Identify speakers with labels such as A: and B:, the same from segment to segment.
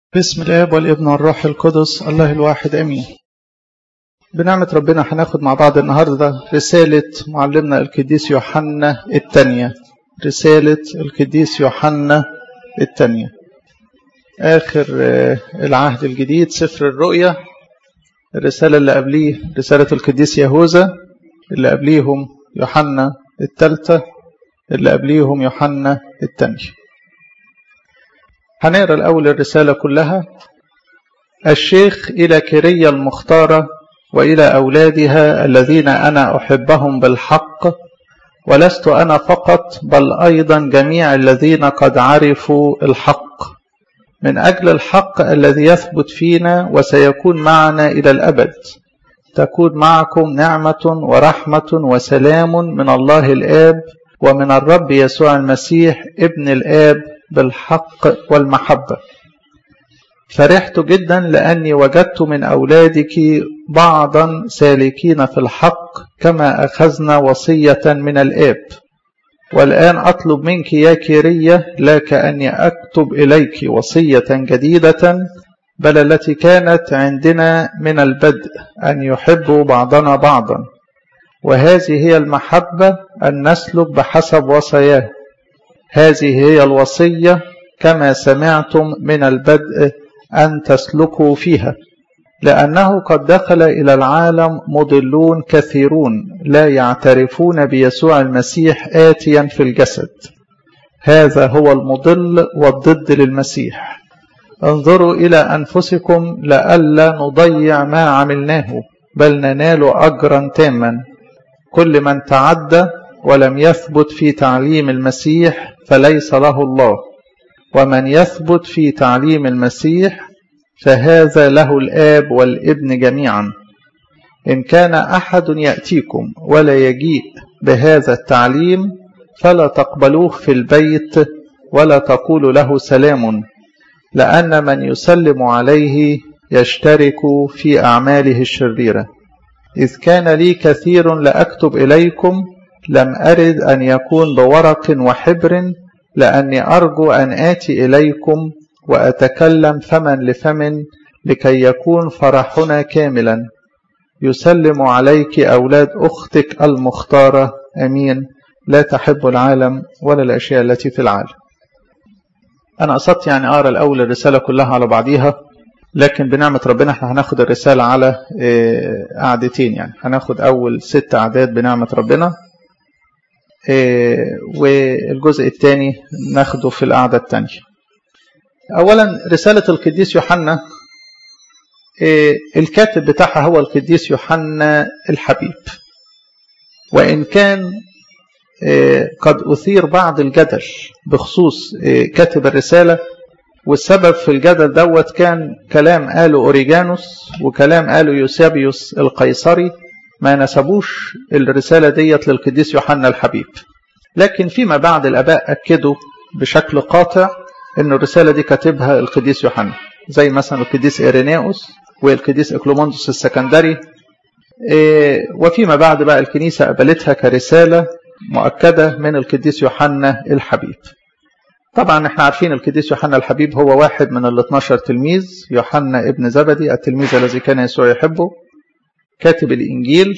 A: باسم الآب والابن والروح القدس الله الواحد أمين بنعمة ربنا هناخد مع بعض النهاردة رسالة معلمنا القديس يوحنا الثانية رسالة القديس يوحنا الثانية آخر العهد الجديد سفر الرؤيا الرسالة اللي قبليه رسالة القديس يهوذا اللي قبليهم يوحنا الثالثة اللي قبليهم يوحنا الثانية هنقرا الأول الرسالة كلها الشيخ إلى كيرية المختارة وإلى أولادها الذين أنا أحبهم بالحق ولست أنا فقط بل أيضا جميع الذين قد عرفوا الحق من أجل الحق الذي يثبت فينا وسيكون معنا إلى الأبد تكون معكم نعمة ورحمة وسلام من الله الآب ومن الرب يسوع المسيح ابن الآب بالحق والمحبة فرحت جدا لأني وجدت من أولادك بعضا سالكين في الحق كما أخذنا وصية من الآب والآن أطلب منك يا كيرية لا كأني أكتب إليك وصية جديدة بل التي كانت عندنا من البدء أن يحبوا بعضنا بعضا وهذه هي المحبة أن نسلك بحسب وصاياه هذه هي الوصية كما سمعتم من البدء أن تسلكوا فيها لأنه قد دخل إلى العالم مضلون كثيرون لا يعترفون بيسوع المسيح آتيا في الجسد هذا هو المضل والضد للمسيح انظروا إلى أنفسكم لئلا نضيع ما عملناه بل ننال أجرا تاما كل من تعدى ولم يثبت في تعليم المسيح فليس له الله ومن يثبت في تعليم المسيح فهذا له الآب والابن جميعا إن كان أحد يأتيكم ولا يجيء بهذا التعليم فلا تقبلوه في البيت ولا تقولوا له سلام لأن من يسلم عليه يشترك في أعماله الشريرة إذ كان لي كثير لأكتب إليكم لم أرد أن يكون بورق وحبر لأني أرجو أن آتي إليكم وأتكلم فما لفم لكي يكون فرحنا كاملا يسلم عليك أولاد أختك المختارة أمين لا تحب العالم ولا الأشياء التي في العالم أنا قصدت يعني أقرأ الأول الرسالة كلها على بعضيها لكن بنعمة ربنا احنا هناخد الرسالة على قعدتين يعني هناخد أول ست أعداد بنعمة ربنا والجزء الثاني ناخده في القعدة الثانية أولا رسالة القديس يوحنا الكاتب بتاعها هو القديس يوحنا الحبيب وإن كان قد أثير بعض الجدل بخصوص كاتب الرسالة والسبب في الجدل دوت كان كلام قاله أوريجانوس وكلام قاله يوسابيوس القيصري ما نسبوش الرسالة ديت للقديس يوحنا الحبيب لكن فيما بعد الآباء أكدوا بشكل قاطع أن الرسالة دي كاتبها القديس يوحنا زي مثلا القديس إيريناوس والقديس إكلوموندوس السكندري وفيما بعد بقى الكنيسة قبلتها كرسالة مؤكدة من القديس يوحنا الحبيب طبعا احنا عارفين القديس يوحنا الحبيب هو واحد من ال 12 تلميذ يوحنا ابن زبدي التلميذ الذي كان يسوع يحبه كاتب الإنجيل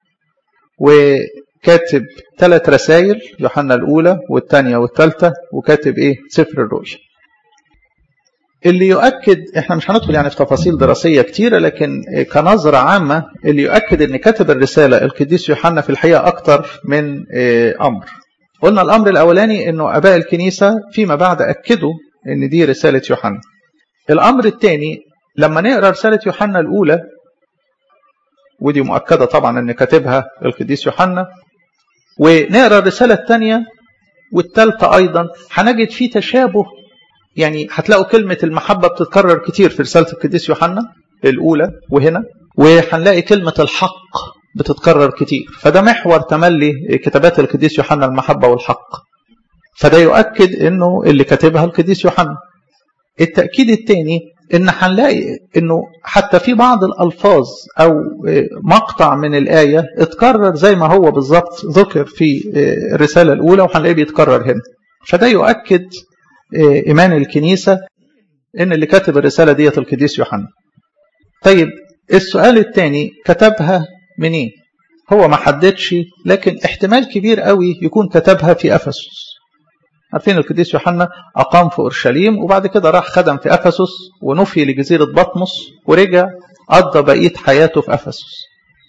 A: وكاتب ثلاث رسائل يوحنا الأولى والثانية والثالثة وكاتب إيه سفر الرؤيا اللي يؤكد احنا مش هندخل يعني في تفاصيل دراسية كتيرة لكن كنظرة عامة اللي يؤكد ان كاتب الرسالة القديس يوحنا في الحقيقة أكتر من أمر قلنا الأمر الأولاني أنه أباء الكنيسة فيما بعد أكدوا أن دي رسالة يوحنا الأمر الثاني لما نقرأ رسالة يوحنا الأولى ودي مؤكدة طبعا أن كاتبها القديس يوحنا ونقرأ الرسالة الثانية والثالثة أيضا هنجد فيه تشابه يعني هتلاقوا كلمة المحبة بتتكرر كتير في رسالة القديس يوحنا الأولى وهنا وهنلاقي كلمة الحق بتتكرر كتير فده محور تملي كتابات القديس يوحنا المحبة والحق فده يؤكد انه اللي كاتبها القديس يوحنا التأكيد الثاني ان هنلاقي انه حتى في بعض الالفاظ او مقطع من الآية اتكرر زي ما هو بالظبط ذكر في الرسالة الأولى وهنلاقيه بيتكرر هنا فده يؤكد إيمان الكنيسة ان اللي كاتب الرسالة ديت القديس يوحنا طيب السؤال الثاني كتبها منين هو ما حددش لكن احتمال كبير قوي يكون كتبها في افسس عارفين القديس يوحنا اقام في اورشليم وبعد كده راح خدم في افسس ونفي لجزيره بطمس ورجع قضى بقيه حياته في افسس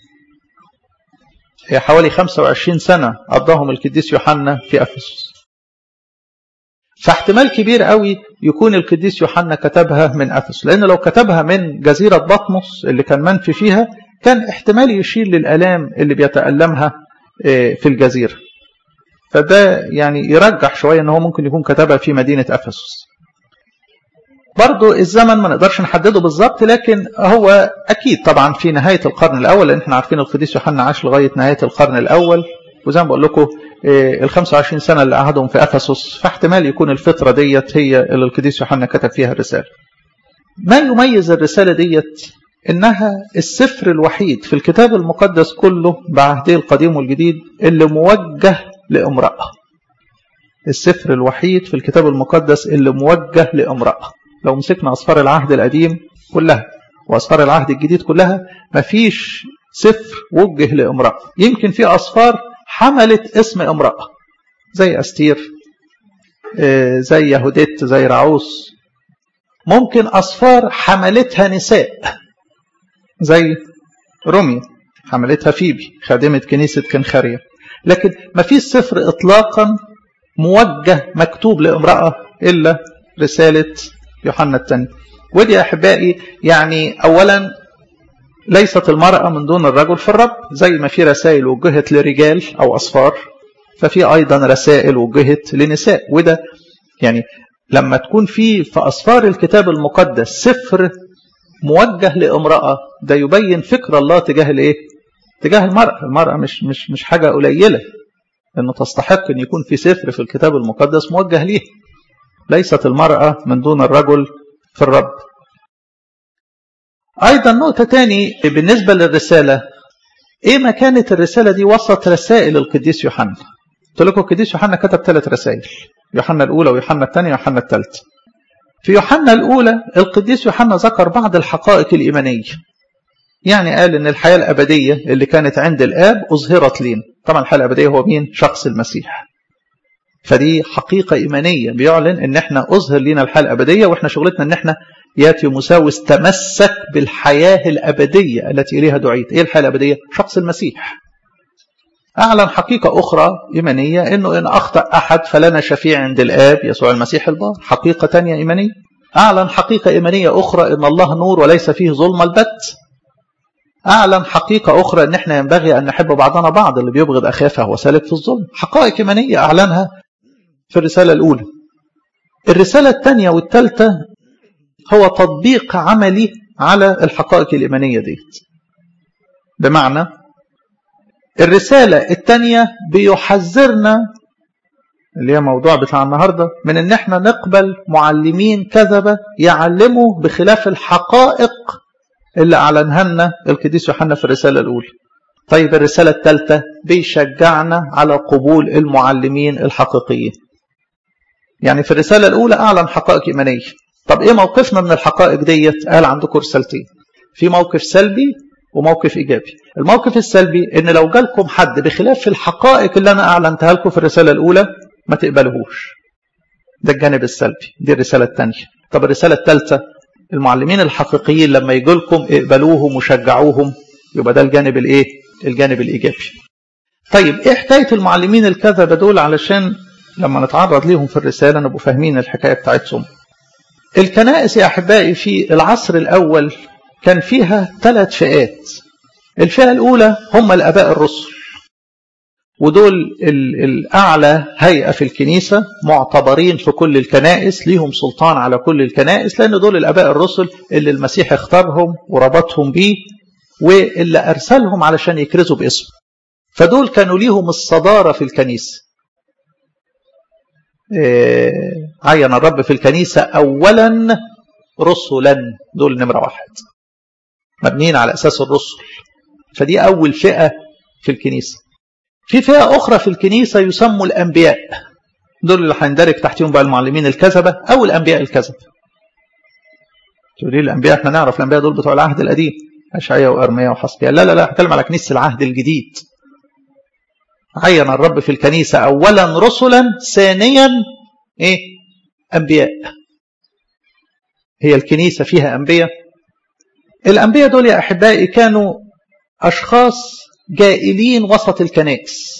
A: هي حوالي 25 سنه قضاهم القديس يوحنا في افسس فاحتمال كبير قوي يكون القديس يوحنا كتبها من افسس لان لو كتبها من جزيره بطمس اللي كان منفي فيها كان احتمال يشير للالام اللي بيتالمها في الجزيره فده يعني يرجح شويه ان هو ممكن يكون كتبها في مدينه افسس برضو الزمن ما نقدرش نحدده بالظبط لكن هو اكيد طبعا في نهايه القرن الاول لان احنا عارفين القديس يوحنا عاش لغايه نهايه القرن الاول وزي ما بقول لكم ال 25 سنه اللي قعدهم في افسس فاحتمال يكون الفتره ديت هي اللي القديس يوحنا كتب فيها الرساله. ما يميز الرساله ديت انها السفر الوحيد في الكتاب المقدس كله بعهده القديم والجديد اللي موجه لامراه. السفر الوحيد في الكتاب المقدس اللي موجه لامراه. لو مسكنا اسفار العهد القديم كلها واسفار العهد الجديد كلها مفيش سفر وجه لامراه. يمكن في اسفار حملت اسم امرأة زي أستير زي يهوديت زي رعوس ممكن أصفار حملتها نساء زي رومي حملتها فيبي خادمة كنيسة كنخارية لكن ما فيش سفر إطلاقا موجه مكتوب لامرأة إلا رسالة يوحنا الثاني ودي يا أحبائي يعني أولا ليست المرأة من دون الرجل في الرب زي ما في رسائل وجهت لرجال أو أصفار ففي أيضا رسائل وجهت لنساء وده يعني لما تكون في في أصفار الكتاب المقدس سفر موجه لامرأة ده يبين فكر الله تجاه الايه؟ تجاه المرأة، المرأة مش مش مش حاجة قليلة انه تستحق ان يكون في سفر في الكتاب المقدس موجه ليه. ليست المرأة من دون الرجل في الرب. أيضا نقطة تاني بالنسبة للرسالة إيه مكانة الرسالة دي وسط رسائل القديس يوحنا؟ قلت لكم القديس يوحنا كتب ثلاث رسائل يوحنا الأولى ويوحنا الثانية ويوحنا الثالثة. في يوحنا الأولى القديس يوحنا ذكر بعض الحقائق الإيمانية. يعني قال إن الحياة الأبدية اللي كانت عند الآب أظهرت لنا. طبعا الحياة الأبدية هو مين؟ شخص المسيح. فدي حقيقة إيمانية بيعلن إن إحنا أظهر لنا الحياة الأبدية وإحنا شغلتنا إن إحنا يا تيموساوس تمسك بالحياة الأبدية التي إليها دعيت إيه الحياة الأبدية؟ شخص المسيح أعلن حقيقة أخرى إيمانية إنه إن أخطأ أحد فلنا شفيع عند الآب يسوع المسيح البار حقيقة تانية إيمانية أعلن حقيقة إيمانية أخرى إن الله نور وليس فيه ظلم البت أعلن حقيقة أخرى إن إحنا ينبغي أن نحب بعضنا بعض اللي بيبغض أخاه فهو سالك في الظلم حقائق إيمانية أعلنها في الرسالة الأولى الرسالة الثانية والثالثة هو تطبيق عملي على الحقائق الإيمانية دي بمعنى الرسالة الثانية بيحذرنا اللي هي موضوع بتاع النهاردة من ان احنا نقبل معلمين كذبة يعلموا بخلاف الحقائق اللي اعلنها لنا القديس يوحنا في الرسالة الاولى طيب الرسالة الثالثة بيشجعنا على قبول المعلمين الحقيقيين يعني في الرسالة الاولى اعلن حقائق ايمانية طب ايه موقفنا من الحقائق ديت قال عندكم رسالتين في موقف سلبي وموقف ايجابي الموقف السلبي ان لو جالكم حد بخلاف الحقائق اللي انا اعلنتها لكم في الرساله الاولى ما تقبلوهوش ده الجانب السلبي دي الرساله الثانيه طب الرساله الثالثه المعلمين الحقيقيين لما يجوا لكم اقبلوهم وشجعوهم يبقى ده الجانب الايه الجانب الايجابي طيب ايه حكايه المعلمين الكذبه دول علشان لما نتعرض ليهم في الرساله نبقوا فاهمين الحكايه بتاعتهم الكنائس يا احبائي في العصر الاول كان فيها ثلاث فئات الفئة الأولى هم الأباء الرسل ودول الأعلى هيئة في الكنيسة معتبرين في كل الكنائس ليهم سلطان على كل الكنائس لأن دول الأباء الرسل اللي المسيح اختارهم وربطهم بيه واللي أرسلهم علشان يكرزوا باسمه فدول كانوا ليهم الصدارة في الكنيسة إيه عين الرب في الكنيسة أولا رسلا دول نمرة واحد مبنيين على أساس الرسل فدي أول فئة في الكنيسة في فئة أخرى في الكنيسة يسموا الأنبياء دول اللي هيندرج تحتهم بقى المعلمين الكذبة أو الأنبياء الكذبة تقولي الانبياء احنا نعرف الانبياء دول بتوع العهد القديم اشعياء وارميا وحسبيا لا لا لا هتكلم على كنيسه العهد الجديد عين الرب في الكنيسه اولا رسلا ثانيا ايه انبياء هي الكنيسه فيها انبياء الانبياء دول يا احبائي كانوا اشخاص جائلين وسط الكنائس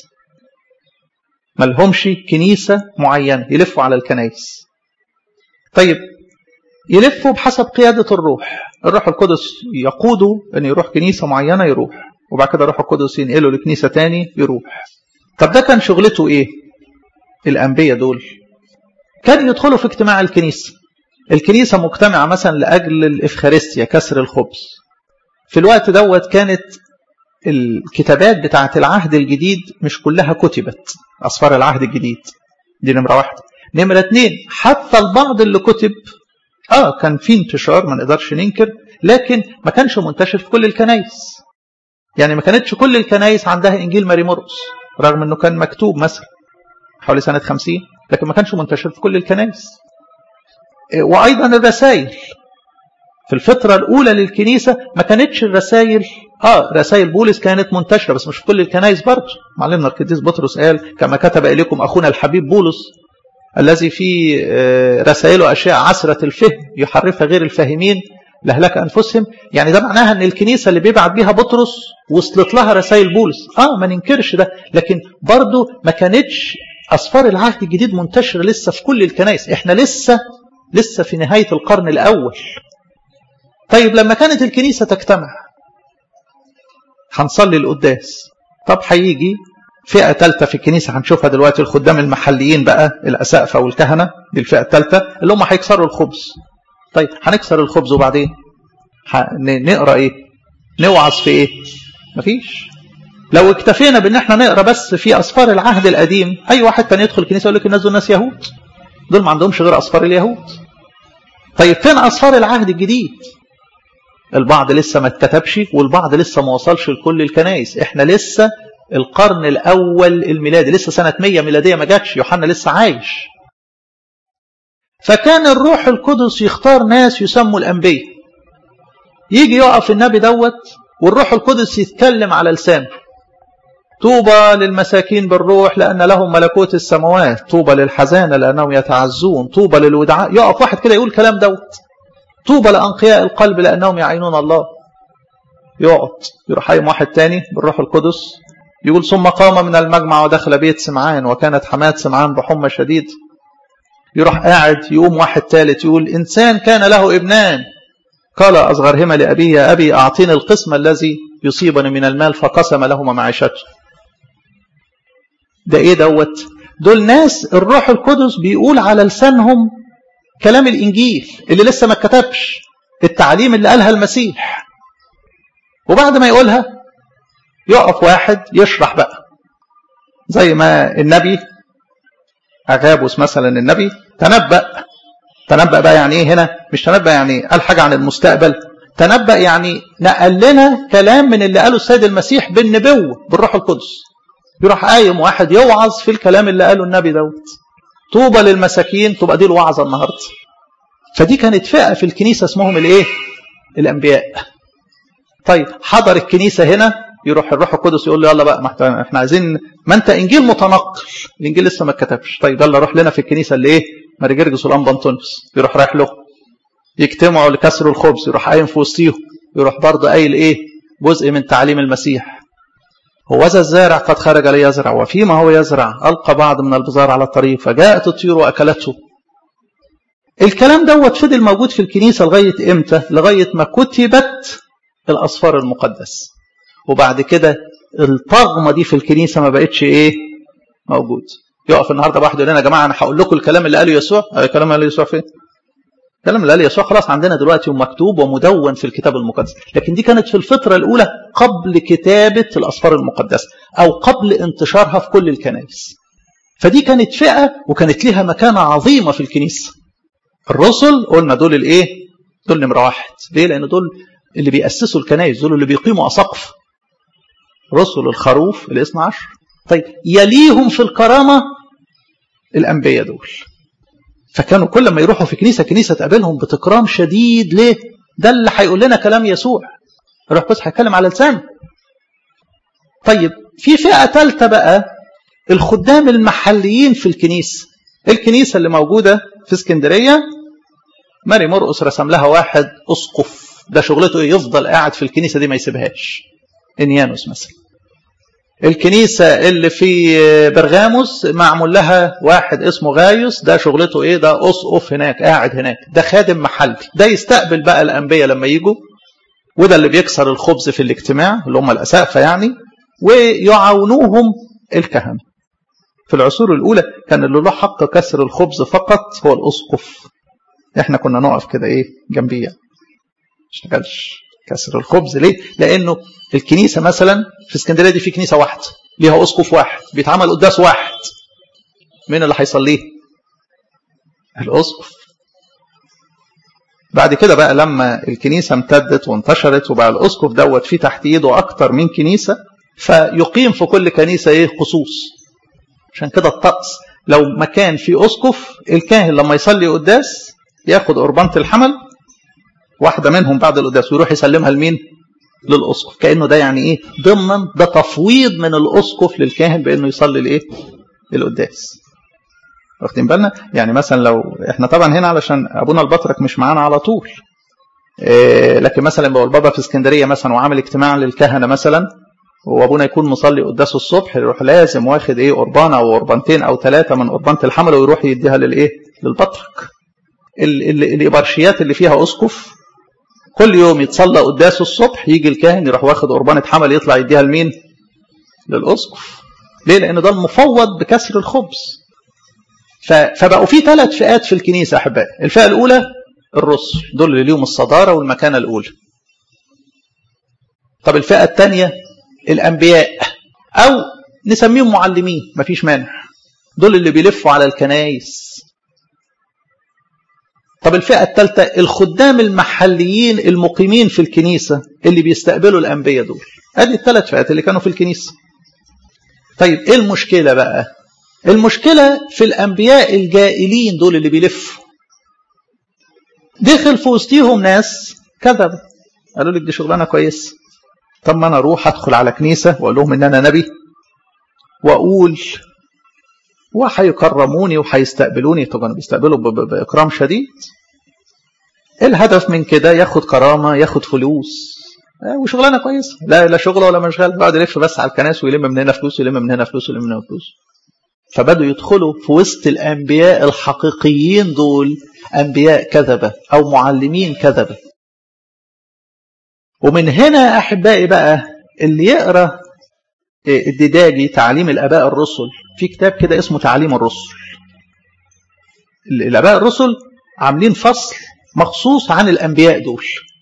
A: ملهمش كنيسه معينه يلفوا على الكنائس طيب يلفوا بحسب قيادة الروح الروح القدس يقوده أن يروح كنيسة معينة يروح وبعد كده الروح القدس ينقله لكنيسة تاني يروح طب ده كان شغلته إيه الأنبياء دول كان يدخلوا في اجتماع الكنيسة الكنيسة مجتمعة مثلا لأجل الإفخارستيا كسر الخبز في الوقت دوت كانت الكتابات بتاعة العهد الجديد مش كلها كتبت أصفار العهد الجديد دي نمرة واحدة نمرة اتنين حتى البعض اللي كتب اه كان في انتشار ما نقدرش ننكر لكن ما كانش منتشر في كل الكنايس يعني ما كانتش كل الكنايس عندها انجيل ماري مرقس رغم انه كان مكتوب مثلا حوالي سنة خمسين لكن ما كانش منتشر في كل الكنايس وايضا الرسائل في الفترة الأولى للكنيسة ما كانتش الرسائل اه رسائل بولس كانت منتشرة بس مش في كل الكنايس برضه معلمنا القديس بطرس قال كما كتب إليكم أخونا الحبيب بولس الذي في رسائله أشياء عسرة الفهم يحرفها غير الفاهمين لهلك أنفسهم يعني ده معناها أن الكنيسة اللي بيبعت بيها بطرس وصلت لها رسائل بولس آه ما ننكرش ده لكن برضه ما كانتش أسفار العهد الجديد منتشرة لسه في كل الكنائس إحنا لسه لسه في نهاية القرن الأول طيب لما كانت الكنيسة تجتمع هنصلي القداس طب هيجي فئة ثالثة في الكنيسة هنشوفها دلوقتي الخدام المحليين بقى الأسقفة والكهنة دي الفئة الثالثة اللي هم هيكسروا الخبز طيب هنكسر الخبز وبعدين نقرا ايه نوعظ في ايه مفيش لو اكتفينا بان احنا نقرا بس في اسفار العهد القديم اي واحد كان يدخل الكنيسه يقول لك الناس دول ناس يهود دول ما عندهمش غير اسفار اليهود طيب فين اسفار العهد الجديد البعض لسه ما اتكتبش والبعض لسه ما وصلش لكل الكنائس احنا لسه القرن الاول الميلادي لسه سنه 100 ميلاديه ما جاتش يوحنا لسه عايش فكان الروح القدس يختار ناس يسموا الانبياء يجي يقف النبي دوت والروح القدس يتكلم على لسانه طوبى للمساكين بالروح لأن لهم ملكوت السماوات طوبى للحزانة لأنهم يتعزون طوبى للودعاء يقف واحد كده يقول كلام دوت طوبى لأنقياء القلب لأنهم يعينون الله يقعد يروح قايم واحد تاني بالروح القدس يقول ثم قام من المجمع ودخل بيت سمعان وكانت حماة سمعان بحمى شديد يروح قاعد يقوم واحد ثالث يقول إنسان كان له ابنان قال أصغرهما لأبيه يا أبي أعطيني القسم الذي يصيبني من المال فقسم لهما معيشته ده إيه دوت دول ناس الروح القدس بيقول على لسانهم كلام الإنجيل اللي لسه ما اتكتبش التعليم اللي قالها المسيح وبعد ما يقولها يقف واحد يشرح بقى زي ما النبي أغابوس مثلا النبي تنبأ تنبأ بقى يعني ايه هنا مش تنبأ يعني قال حاجة عن المستقبل تنبأ يعني نقل لنا كلام من اللي قاله السيد المسيح بالنبوة بالروح القدس يروح قايم واحد يوعظ في الكلام اللي قاله النبي دوت طوبى للمساكين تبقى دي الوعظة النهاردة فدي كانت فئة في الكنيسة اسمهم الايه الانبياء طيب حضر الكنيسة هنا يروح الروح القدس يقول له يلا بقى ما احنا عايزين ما انت انجيل متنقل الانجيل لسه ما اتكتبش طيب يلا روح لنا في الكنيسه اللي ايه ماري جرجس والان بنطونس يروح رايح له يجتمعوا لكسر الخبز يروح قايم في وسطيهم يروح برضه قايل ايه جزء من تعليم المسيح هو ذا الزارع قد خرج ليزرع وفيما هو يزرع القى بعض من البزار على الطريق فجاءت الطيور واكلته الكلام دوت فضل موجود في الكنيسه لغايه امتى لغايه ما كتبت الاسفار المقدس وبعد كده الطغمه دي في الكنيسه ما بقتش ايه موجود يقف النهارده واحد يقول لنا يا جماعه انا هقول لكم الكلام اللي قاله يسوع الكلام اللي قاله يسوع فين الكلام اللي قاله يسوع خلاص عندنا دلوقتي ومكتوب ومدون في الكتاب المقدس لكن دي كانت في الفتره الاولى قبل كتابه الاسفار المقدسه او قبل انتشارها في كل الكنائس فدي كانت فئه وكانت لها مكانه عظيمه في الكنيسه الرسل قلنا دول الايه دول نمره واحد ليه لان دول اللي بيأسسوا الكنائس دول اللي بيقيموا أساقف رسل الخروف الاثنى عشر طيب يليهم في الكرامة الأنبياء دول فكانوا كل ما يروحوا في كنيسه كنيسه تقابلهم بتكرام شديد ليه؟ ده اللي هيقول لنا كلام يسوع الروح القدس هيتكلم على لسانه طيب في فئه ثالثه بقى الخدام المحليين في الكنيسه الكنيسه اللي موجوده في اسكندريه ماري مرقس رسم لها واحد اسقف ده شغلته ايه يفضل قاعد في الكنيسه دي ما يسيبهاش انيانوس مثلا الكنيسه اللي في برغاموس معمول لها واحد اسمه غايوس ده شغلته ايه ده اسقف هناك قاعد هناك ده خادم محلي ده يستقبل بقى الانبياء لما يجوا وده اللي بيكسر الخبز في الاجتماع اللي هم الاسقفه يعني ويعاونوهم الكهنه في العصور الاولى كان اللي له حق كسر الخبز فقط هو الاسقف احنا كنا نقف كده ايه جنبيه يعني. اشتغلش كسر الخبز ليه لانه الكنيسه مثلا في اسكندريه دي في كنيسه واحده ليها اسقف واحد بيتعمل قداس واحد مين اللي هيصليه الاسقف بعد كده بقى لما الكنيسه امتدت وانتشرت وبقى الاسقف دوت في تحت ايده اكتر من كنيسه فيقيم في كل كنيسه ايه خصوص عشان كده الطقس لو مكان فيه اسقف الكاهن لما يصلي قداس ياخد قربانه الحمل واحده منهم بعد القداس ويروح يسلمها لمين؟ للاسقف كانه ده يعني ايه؟ ضمنا ده تفويض من الاسقف للكاهن بانه يصلي الايه؟ القداس. واخدين بالنا؟ يعني مثلا لو احنا طبعا هنا علشان ابونا البطرك مش معانا على طول. إيه لكن مثلا لو البابا في اسكندريه مثلا وعامل اجتماع للكهنه مثلا وابونا يكون مصلي قداسه الصبح يروح لازم واخد ايه قربانه او قربانتين او ثلاثه من قربانه الحمل ويروح يديها للايه؟ للبطرك. الإبرشيات اللي فيها أسقف كل يوم يتصلى قداسه الصبح يجي الكاهن يروح واخد قربانة حمل يطلع يديها لمين؟ للأسقف. ليه؟ لأن ده المفوض بكسر الخبز. فبقوا في ثلاث فئات في الكنيسة أحبائي. الفئة الأولى الرسل دول اللي ليهم الصدارة والمكانة الأولى. طب الفئة الثانية الأنبياء أو نسميهم معلمين مفيش مانع. دول اللي بيلفوا على الكنايس طب الفئة الثالثة الخدام المحليين المقيمين في الكنيسة اللي بيستقبلوا الأنبياء دول ادي الثلاث فئات اللي كانوا في الكنيسة طيب ايه المشكلة بقى المشكلة في الأنبياء الجائلين دول اللي بيلفوا دخل في وسطيهم ناس كذب قالوا لك دي شغلانة كويسة طب ما انا اروح ادخل على كنيسة واقول لهم ان انا نبي واقول وهيكرموني وهيستقبلوني طبعا بيستقبلوا باكرام شديد الهدف من كده ياخد كرامه ياخد فلوس وشغلانه كويسه لا لا شغل ولا مشغل بيقعد يلف بس على الكنائس ويلم من هنا فلوس ويلم من هنا فلوس ويلم من هنا فلوس فبدوا يدخلوا في وسط الانبياء الحقيقيين دول انبياء كذبه او معلمين كذبه ومن هنا احبائي بقى اللي يقرا الديداجي تعليم الاباء الرسل في كتاب كده اسمه تعليم الرسل الاباء الرسل عاملين فصل مخصوص عن الانبياء دول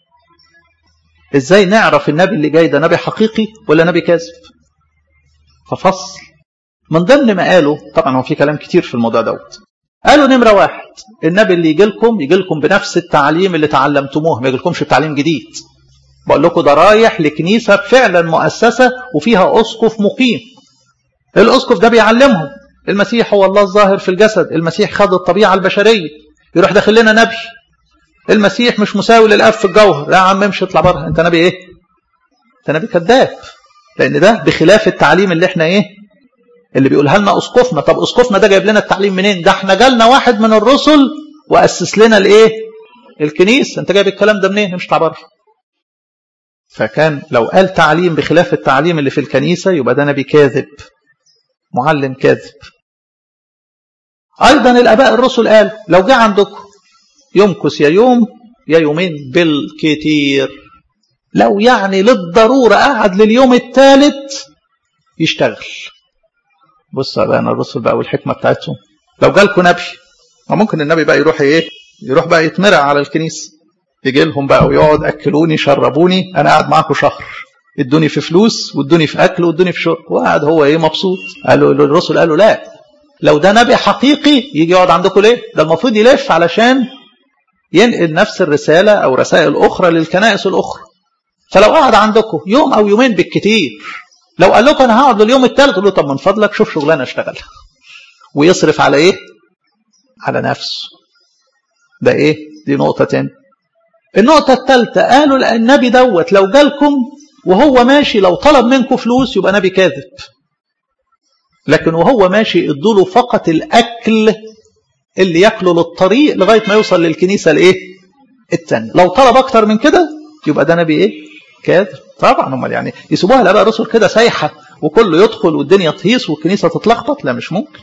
A: ازاي نعرف النبي اللي جاي ده نبي حقيقي ولا نبي كاذب ففصل من ضمن ما قالوا طبعا هو في كلام كتير في الموضوع دوت قالوا نمره واحد النبي اللي يجي لكم يجي لكم بنفس التعليم اللي تعلمتموه ما يجيلكمش بتعليم جديد بقول لكم ده رايح لكنيسه فعلا مؤسسه وفيها اسقف مقيم الاسقف ده بيعلمهم المسيح هو الله الظاهر في الجسد المسيح خد الطبيعه البشريه يروح داخل لنا نبي المسيح مش مساوي للاب في الجوهر لا يا عم امشي اطلع بره انت نبي ايه انت نبي كذاب لان ده بخلاف التعليم اللي احنا ايه اللي بيقولها لنا اسقفنا طب اسقفنا ده جايب لنا التعليم منين ده احنا جالنا واحد من الرسل واسس لنا الايه الكنيسه انت جايب الكلام ده منين امشي اطلع بره فكان لو قال تعليم بخلاف التعليم اللي في الكنيسة يبقى ده نبي كاذب معلم كاذب أيضا الآباء الرسل قال لو جاء عندكم يمكث يا يوم يا يومين بالكتير لو يعني للضرورة قعد لليوم الثالث يشتغل بص بقى أنا الرسل بقى والحكمة بتاعتهم لو جالكم نبي ما ممكن النبي بقى يروح ايه يروح بقى يتمرع على الكنيسه يجي لهم بقى ويقعد اكلوني شربوني انا قاعد معاكم شهر ادوني في فلوس وادوني في اكل وادوني في شرب وقعد هو ايه مبسوط قالوا الرسل قالوا لا لو ده نبي حقيقي يجي يقعد عندكم ليه ده المفروض يلف علشان ينقل نفس الرساله او رسائل اخرى للكنائس الاخرى فلو قعد عندكم يوم او يومين بالكتير لو قال لكم انا هقعد لليوم الثالث قولوا طب من فضلك شوف شغلانه اشتغلها ويصرف على ايه على نفسه ده ايه دي نقطة تاني النقطة الثالثة قالوا النبي دوت لو جالكم وهو ماشي لو طلب منكم فلوس يبقى نبي كاذب لكن وهو ماشي ادوله فقط الاكل اللي ياكله للطريق لغايه ما يوصل للكنيسه الايه الثانيه لو طلب اكتر من كده يبقى ده نبي ايه كاذب طبعا امال يعني يسيبوها الاباء الرسل كده سايحه وكله يدخل والدنيا تهيص والكنيسه تتلخبط لا مش ممكن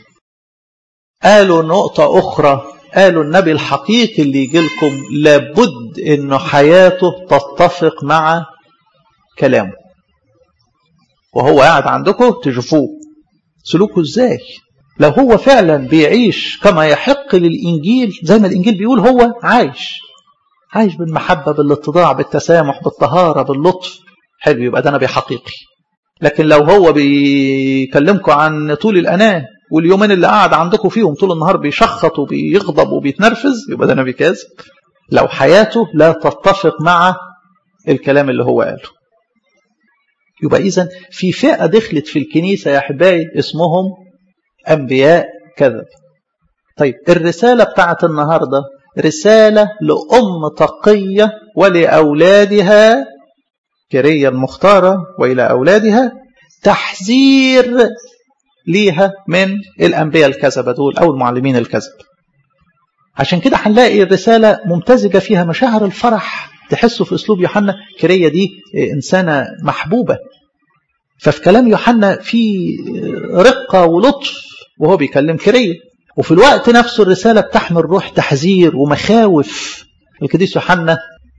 A: قالوا نقطه اخرى قالوا النبي الحقيقي اللي يجي لكم لابد انه حياته تتفق مع كلامه وهو قاعد عندكم تشوفوه سلوكه ازاي لو هو فعلا بيعيش كما يحق للإنجيل زي ما الإنجيل بيقول هو عايش عايش بالمحبة بالاتضاع بالتسامح بالطهارة باللطف حلو يبقى ده نبي حقيقي لكن لو هو بيكلمكم عن طول الأناة واليومين اللي قاعد عندكم فيهم طول النهار بيشخط وبيغضب وبيتنرفز يبقى ده نبي كاذب لو حياته لا تتفق مع الكلام اللي هو قاله يبقى إذا في فئة دخلت في الكنيسة يا أحبائي اسمهم أنبياء كذب طيب الرسالة بتاعت النهاردة رسالة لأم تقية ولأولادها كرية المختارة وإلى أولادها تحذير ليها من الأنبياء الكذبة دول أو المعلمين الكذب عشان كده هنلاقي الرسالة ممتزجة فيها مشاعر الفرح تحسوا في أسلوب يوحنا كرية دي إنسانة محبوبة ففي كلام يوحنا في رقة ولطف وهو بيكلم كرية وفي الوقت نفسه الرسالة بتحمل روح تحذير ومخاوف القديس يوحنا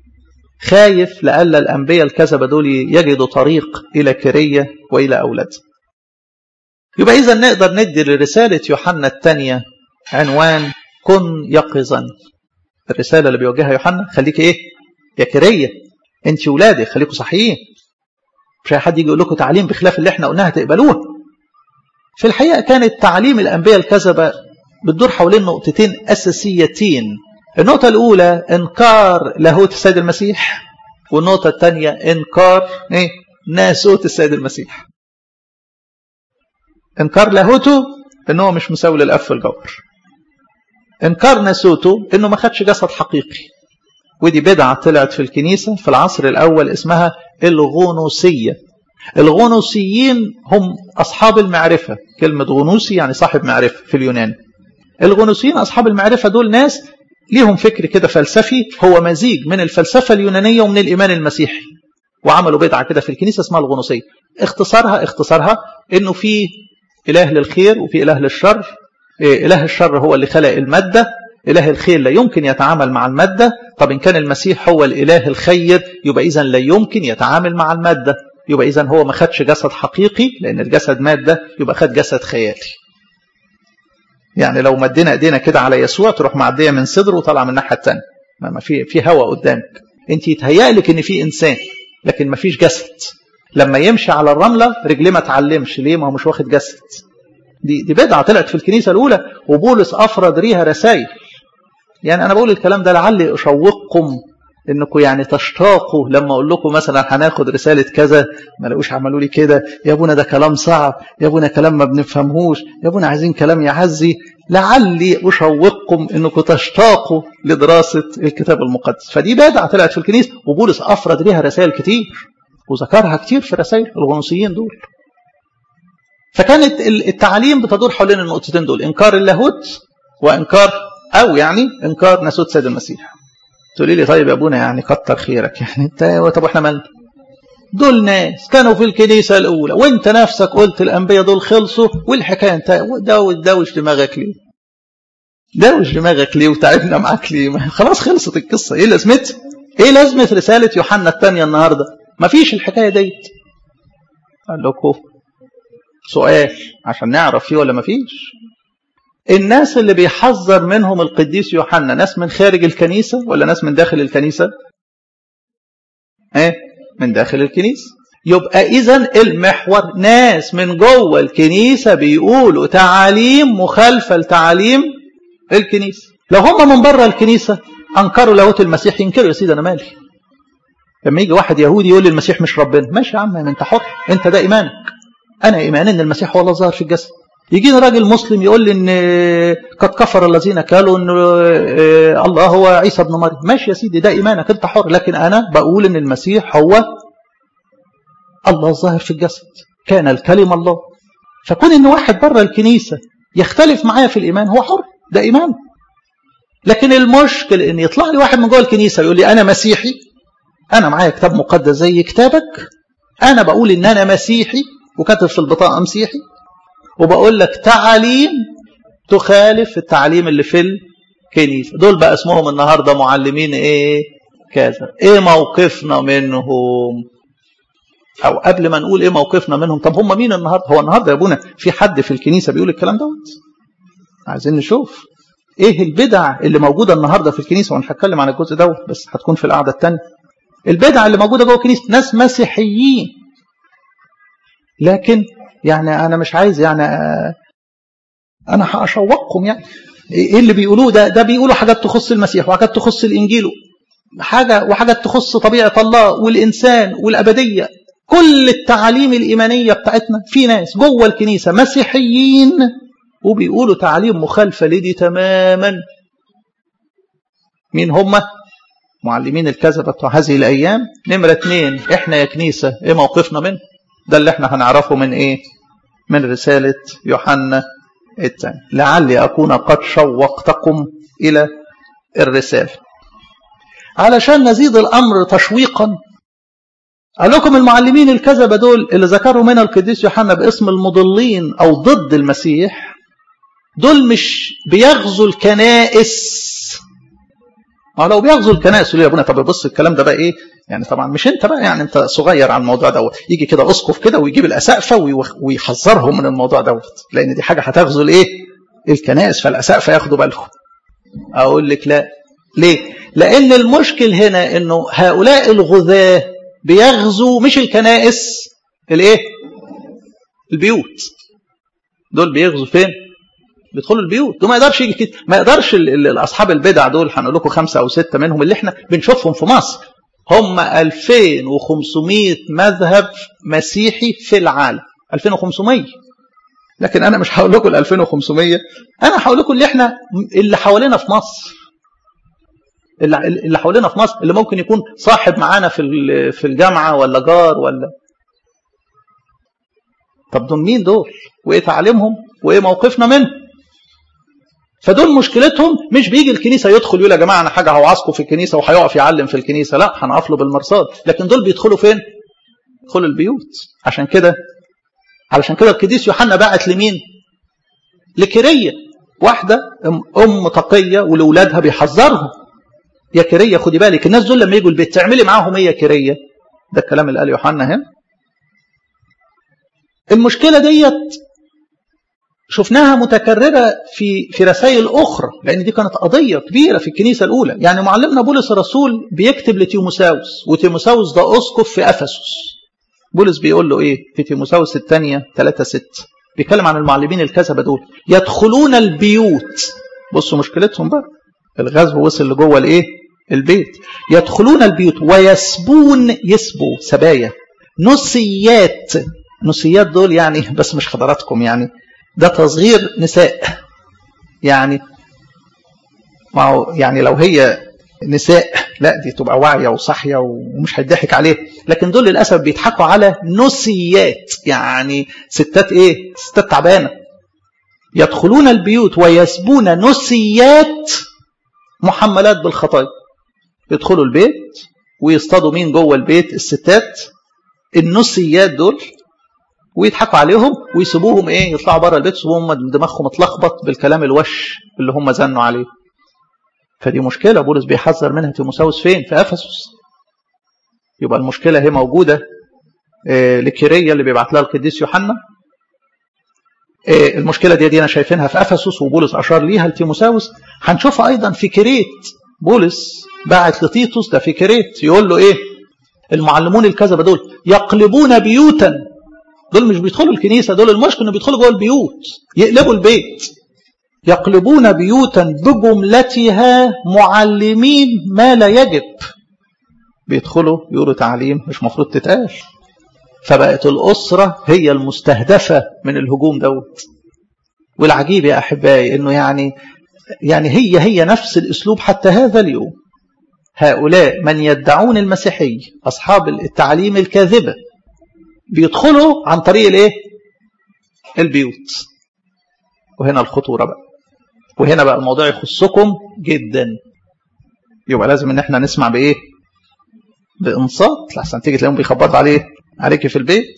A: خايف لألا الأنبياء الكذبة دول يجدوا طريق إلى كرية وإلى أولادها يبقى إذا نقدر ندي لرسالة يوحنا الثانية عنوان كن يقظا الرسالة اللي بيوجهها يوحنا خليك إيه يا كرية أنت ولادك خليكم صحيين مش أي حد يجي يقول لكم تعليم بخلاف اللي احنا قلناها تقبلوه في الحقيقة كانت تعليم الأنبياء الكذبة بتدور حوالين نقطتين أساسيتين النقطة الأولى إنكار لاهوت السيد المسيح والنقطة الثانية إنكار إيه؟ ناسوت السيد المسيح إنكار لاهوته إن هو مش مساوي للأب في الجوهر إنكار ناسوته إنه ما خدش جسد حقيقي ودي بدعة طلعت في الكنيسة في العصر الأول اسمها الغنوسية الغنوسيين هم أصحاب المعرفة كلمة غنوسي يعني صاحب معرفة في اليونان الغنوسيين أصحاب المعرفة دول ناس ليهم فكر كده فلسفي هو مزيج من الفلسفة اليونانية ومن الإيمان المسيحي وعملوا بدعة كده في الكنيسة اسمها الغنوسية اختصارها اختصارها انه في إله للخير وفي إله للشر إله الشر هو اللي خلق المادة إله الخير لا يمكن يتعامل مع المادة طب إن كان المسيح هو الإله الخير يبقى إذا لا يمكن يتعامل مع المادة يبقى إذا هو ما خدش جسد حقيقي لأن الجسد مادة يبقى خد جسد خيالي يعني لو مدينا ايدينا كده على يسوع تروح معديه من صدره وطالعه من الناحيه الثانيه ما في في هواء قدامك انت يتهيأ لك ان في انسان لكن ما فيش جسد لما يمشي على الرمله رجليه ما تعلمش ليه ما هو مش واخد جسد دي دي بدعه طلعت في الكنيسه الاولى وبولس افرد ليها رسائل يعني انا بقول الكلام ده لعلي اشوقكم انكم يعني تشتاقوا لما اقول لكم مثلا هناخد رساله كذا ما لقوش عملوا لي كده يا ابونا ده كلام صعب يا ابونا كلام ما بنفهمهوش يا ابونا عايزين كلام يعزي لعلي اشوقكم انكم تشتاقوا لدراسه الكتاب المقدس فدي بدعه طلعت في الكنيسه وبولس افرد ليها رسائل كتير وذكرها كتير في رسائل الغنوصيين دول فكانت التعليم بتدور حوالين النقطتين دول انكار اللاهوت وانكار او يعني انكار ناسوت سيد المسيح تقولي لي طيب يا ابونا يعني كتر خيرك يعني انت طب احنا مالنا دول ناس كانوا في الكنيسة الأولى وانت نفسك قلت الأنبياء دول خلصوا والحكاية انت دوش دوش دماغك ليه دوش دماغك ليه وتعبنا معاك ليه خلاص خلصت القصة ايه لازمتها ايه لازمة رسالة يوحنا الثانية النهاردة مفيش الحكاية ديت قال لكم سؤال عشان نعرف فيه ولا مفيش الناس اللي بيحذر منهم القديس يوحنا ناس من خارج الكنيسة ولا ناس من داخل الكنيسة ايه من داخل الكنيسة يبقى اذا المحور ناس من جوه الكنيسة بيقولوا تعاليم مخالفة لتعاليم الكنيسة لو هم من بره الكنيسة انكروا لاهوت المسيح ينكروا يا سيدي انا مالي لما يجي واحد يهودي يقول لي المسيح مش ربنا ماشي يا عم انت حر انت ده ايمانك انا ايماني ان المسيح هو الله ظاهر في الجسد يجيني راجل مسلم يقول لي ان قد كفر الذين قالوا ان الله هو عيسى ابن مريم ماشي يا سيدي ده ايمانك انت حر لكن انا بقول ان المسيح هو الله الظاهر في الجسد كان الكلمة الله فكون ان واحد بره الكنيسة يختلف معايا في الايمان هو حر ده ايمان لكن المشكل ان يطلع لي واحد من جوه الكنيسة يقول لي انا مسيحي انا معايا كتاب مقدس زي كتابك انا بقول ان انا مسيحي وكاتب في البطاقة مسيحي وبقول لك تعاليم تخالف التعليم اللي في الكنيسة دول بقى اسمهم النهاردة معلمين ايه كذا ايه موقفنا منهم او قبل ما نقول ايه موقفنا منهم طب هم مين النهاردة هو النهاردة يا ابونا في حد في الكنيسة بيقول الكلام دوت عايزين نشوف ايه البدع اللي موجودة النهاردة في الكنيسة وانا هتكلم عن الجزء دوت بس هتكون في القعدة الثانيه البدع اللي موجودة جوه الكنيسة ناس مسيحيين لكن يعني انا مش عايز يعني انا هاشوقكم يعني ايه اللي بيقولوه ده ده بيقولوا حاجات تخص المسيح وحاجات تخص الانجيل حاجه وحاجات تخص طبيعه الله والانسان والابديه كل التعاليم الايمانيه بتاعتنا في ناس جوه الكنيسه مسيحيين وبيقولوا تعاليم مخالفه لدي تماما مين هم معلمين الكذبه بتوع هذه الايام نمره اثنين احنا يا كنيسه ايه موقفنا منه ده اللي احنا هنعرفه من ايه من رسالة يوحنا الثاني لعلي أكون قد شوقتكم إلى الرسالة علشان نزيد الأمر تشويقا قال لكم المعلمين الكذبة دول اللي ذكروا منها القديس يوحنا باسم المضلين أو ضد المسيح دول مش بيغزوا الكنائس ما لو بيغزوا الكنائس يقول يا ابونا طب بص الكلام ده بقى ايه يعني طبعا مش انت بقى يعني انت صغير على الموضوع دوت يجي كده اسقف كده ويجيب الاسقفه ويحذرهم من الموضوع دوت لان دي حاجه هتغزو الايه الكنائس فالاسقفه ياخدوا بالهم اقول لك لا ليه لان المشكل هنا انه هؤلاء الغذاة بيغزوا مش الكنائس الايه البيوت دول بيغزوا فين بيدخلوا البيوت وما يقدرش يجي كده ما يقدرش اصحاب البدع دول هنقول لكم خمسه او سته منهم اللي احنا بنشوفهم في مصر هم 2500 مذهب مسيحي في العالم 2500 لكن انا مش هقول لكم ال 2500 انا هقول لكم اللي احنا اللي حوالينا في مصر اللي حوالينا في مصر اللي ممكن يكون صاحب معانا في في الجامعه ولا جار ولا طب دول مين دول وايه تعليمهم وايه موقفنا منهم فدول مشكلتهم مش بيجي الكنيسه يدخل يقول يا جماعه انا حاجه هوعظكم في الكنيسه وهيقف يعلم في الكنيسه لا هنقف له بالمرصاد لكن دول بيدخلوا فين؟ يدخلوا البيوت عشان كده علشان كده القديس يوحنا بعت لمين؟ لكيريه واحده ام تقيه ولاولادها بيحذرهم يا كيريه خدي بالك الناس دول لما يجوا البيت تعملي معاهم ايه يا كيريه؟ ده الكلام اللي قال يوحنا هنا المشكله ديت شفناها متكررة في في رسائل أخرى لأن دي كانت قضية كبيرة في الكنيسة الأولى يعني معلمنا بولس الرسول بيكتب لتيموساوس وتيموساوس ده أسقف في أفسس بولس بيقول له إيه في تيموساوس الثانية 3 6 بيتكلم عن المعلمين الكذبة دول يدخلون البيوت بصوا مشكلتهم بقى الغزو وصل لجوه الإيه البيت يدخلون البيوت ويسبون يسبوا سبايا نسيات نسيات دول يعني بس مش حضراتكم يعني ده تصغير نساء يعني ما هو يعني لو هي نساء لا دي تبقى واعيه وصاحيه ومش هيضحك عليه لكن دول للاسف بيضحكوا على نسيات يعني ستات ايه ستات تعبانه يدخلون البيوت ويسبون نسيات محملات بالخطايا يدخلوا البيت ويصطادوا مين جوه البيت الستات النسيات دول ويضحكوا عليهم ويسيبوهم ايه يطلعوا بره البيت يسيبوهم دماغهم اتلخبط بالكلام الوش اللي هم زنوا عليه فدي مشكله بولس بيحذر منها تيموساوس فين في افسس يبقى المشكله هي موجوده إيه لكيريه اللي بيبعت لها القديس يوحنا إيه المشكله دي, دي انا شايفينها في افسس وبولس اشار ليها لتيموساوس هنشوفها ايضا في كريت بولس بعت لتيتوس ده في كريت يقول له ايه المعلمون الكذبه دول يقلبون بيوتا دول مش بيدخلوا الكنيسه دول المشكله انه بيدخلوا جوه البيوت يقلبوا البيت يقلبون بيوتا بجملتها معلمين ما لا يجب بيدخلوا يقولوا تعليم مش مفروض تتقال فبقت الأسرة هي المستهدفة من الهجوم دوت والعجيب يا أحبائي أنه يعني يعني هي هي نفس الأسلوب حتى هذا اليوم هؤلاء من يدعون المسيحية أصحاب التعليم الكاذبة بيدخلوا عن طريق الايه البيوت وهنا الخطورة بقى وهنا بقى الموضوع يخصكم جدا يبقى لازم ان احنا نسمع بايه بانصات لحسن تيجي تلاقيهم بيخبطوا عليه عليك في البيت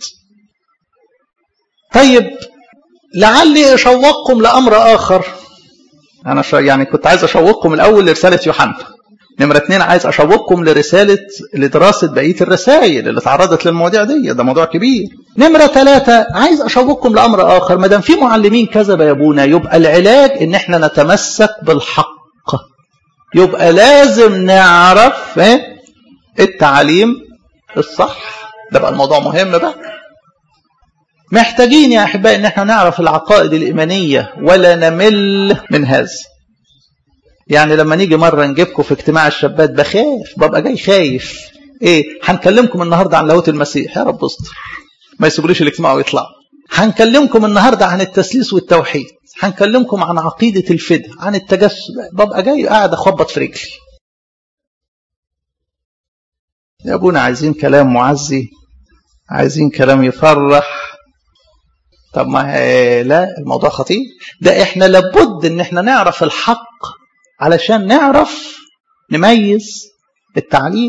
A: طيب لعلي اشوقكم لامر اخر انا يعني كنت عايز اشوقكم الاول لرساله يوحنا نمرة اتنين عايز أشوقكم لرسالة لدراسة بقية الرسائل اللي تعرضت للمواضيع دي ده موضوع كبير نمرة ثلاثة عايز أشوقكم لأمر آخر ما دام في معلمين كذب يا أبونا يبقى العلاج إن إحنا نتمسك بالحق يبقى لازم نعرف التعليم الصح ده بقى الموضوع مهم بقى محتاجين يا أحبائي إن إحنا نعرف العقائد الإيمانية ولا نمل من هذا يعني لما نيجي مرة نجيبكم في اجتماع الشابات بخاف ببقى جاي خايف ايه هنكلمكم النهاردة عن لاهوت المسيح يا رب استر ما يسيبوليش الاجتماع ويطلعوا هنكلمكم النهاردة عن التسليس والتوحيد هنكلمكم عن عقيدة الفداء عن التجسد ببقى جاي قاعد اخبط في رجلي يا ابونا عايزين كلام معزي عايزين كلام يفرح طب ما لا الموضوع خطير ده احنا لابد ان احنا نعرف الحق علشان نعرف نميز التعليم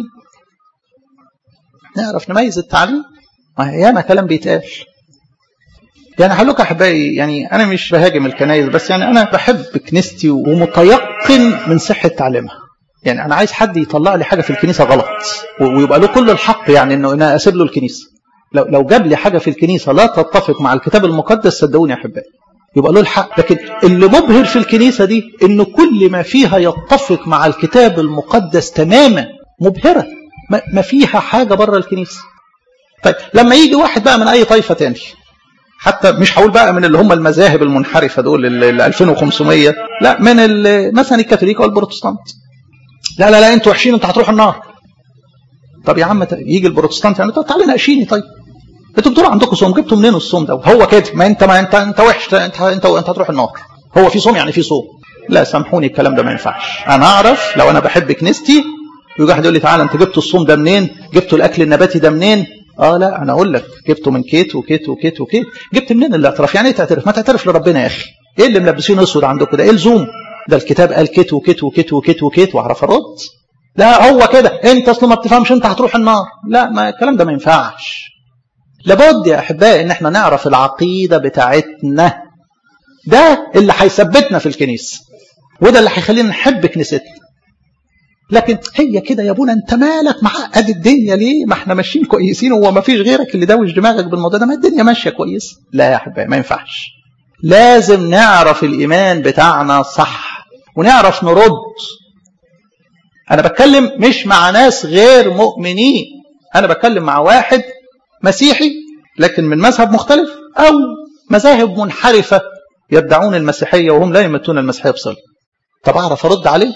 A: نعرف نميز التعليم ما ياما كلام بيتقال يعني هقول لكم احبائي يعني انا مش بهاجم الكنايس بس يعني انا بحب كنيستي ومتيقن من صحه تعليمها يعني انا عايز حد يطلع لي حاجه في الكنيسه غلط ويبقى له كل الحق يعني انه انا اسيب له الكنيسه لو لو جاب لي حاجه في الكنيسه لا تتفق مع الكتاب المقدس صدقوني يا احبائي يبقى له الحق لكن اللي مبهر في الكنيسة دي انه كل ما فيها يتفق مع الكتاب المقدس تماما مبهرة ما فيها حاجة بره الكنيسة طيب لما يجي واحد بقى من اي طائفة تاني حتى مش هقول بقى من اللي هم المذاهب المنحرفة دول ال 2500 لا من مثلا الكاثوليك والبروتستانت لا لا لا انتوا وحشين انتوا هتروحوا النار طب يا عم يجي البروتستانت يعني طب تعالى ناقشيني طيب انتوا بتقولوا عندكم صوم جبتوا منين الصوم ده هو كده ما انت ما انت انت وحش انت انت انت هتروح النار هو في صوم يعني في صوم لا سامحوني الكلام ده ما ينفعش انا اعرف لو انا بحب كنيستي يجي واحد يقول لي تعالى انت جبت الصوم ده منين جبت الاكل النباتي ده منين اه لا انا اقول لك جبته من كيت وكيت وكيت وكيت جبت منين الاعتراف يعني ايه تعترف ما تعترف لربنا يا اخي ايه اللي ملبسين اسود عندكم ده ايه لزوم ده الكتاب قال كيت وكيت وكيت وكيت وكيت واعرف ارد لا هو كده انت اصلا ما بتفهمش انت هتروح النار لا ما الكلام ده ما ينفعش لابد يا احبائي ان احنا نعرف العقيده بتاعتنا ده اللي هيثبتنا في الكنيسه وده اللي هيخلينا نحب كنيستنا لكن هي كده يا ابونا انت مالك معقد الدنيا ليه ما احنا ماشيين كويسين وهو ما فيش غيرك اللي دوش دماغك بالموضوع ده ما الدنيا ماشيه كويس لا يا احبائي ما ينفعش لازم نعرف الايمان بتاعنا صح ونعرف نرد انا بتكلم مش مع ناس غير مؤمنين انا بتكلم مع واحد مسيحي لكن من مذهب مختلف أو مذاهب منحرفة يدعون المسيحية وهم لا يمتون المسيحية بصلة طب أعرف أرد عليه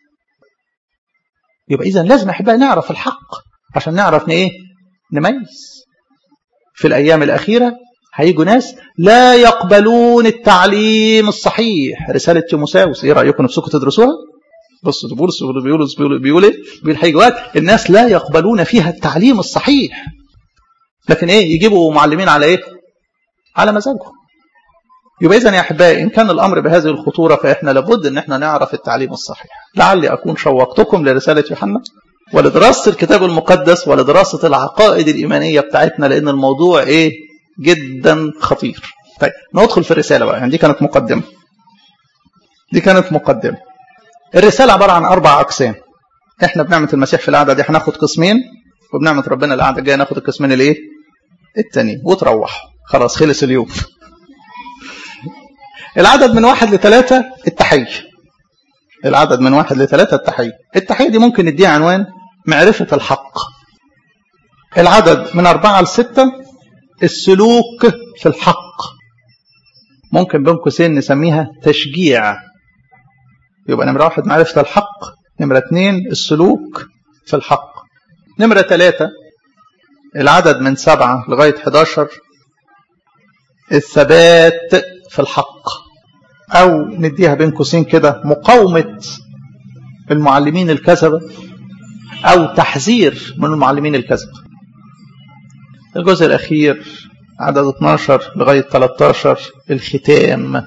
A: يبقى إذا لازم أحبها نعرف الحق عشان نعرف إيه نميز في الأيام الأخيرة هيجوا ناس لا يقبلون التعليم الصحيح رسالة تيموساوس إيه رأيكم نفسكم تدرسوها بصوا بولس بيقول بيقول بيقول ايه؟ بيقول هيجي وقت الناس لا يقبلون فيها التعليم الصحيح لكن ايه يجيبوا معلمين على ايه على مزاجهم يبقى اذا يا احبائي ان كان الامر بهذه الخطوره فاحنا لابد ان احنا نعرف التعليم الصحيح لعلي اكون شوقتكم لرساله يوحنا ولدراسه الكتاب المقدس ولدراسه العقائد الايمانيه بتاعتنا لان الموضوع ايه جدا خطير طيب ندخل في الرساله بقى يعني دي كانت مقدمه دي كانت مقدمه الرساله عباره عن اربع اقسام احنا بنعمه المسيح في القعده دي هناخد قسمين وبنعمه ربنا القعده الجايه ناخد القسمين الايه التاني وتروحوا خلاص خلص اليوم العدد من واحد لثلاثة التحية العدد من واحد لثلاثة التحية التحية دي ممكن نديها عنوان معرفة الحق العدد من أربعة لستة السلوك في الحق ممكن بين قوسين نسميها تشجيع يبقى نمرة واحد معرفة الحق نمرة اثنين السلوك في الحق نمرة ثلاثة العدد من سبعة لغاية 11 الثبات في الحق أو نديها بين قوسين كده مقاومة المعلمين الكذبة أو تحذير من المعلمين الكذبة الجزء الأخير عدد 12 لغاية 13 الختام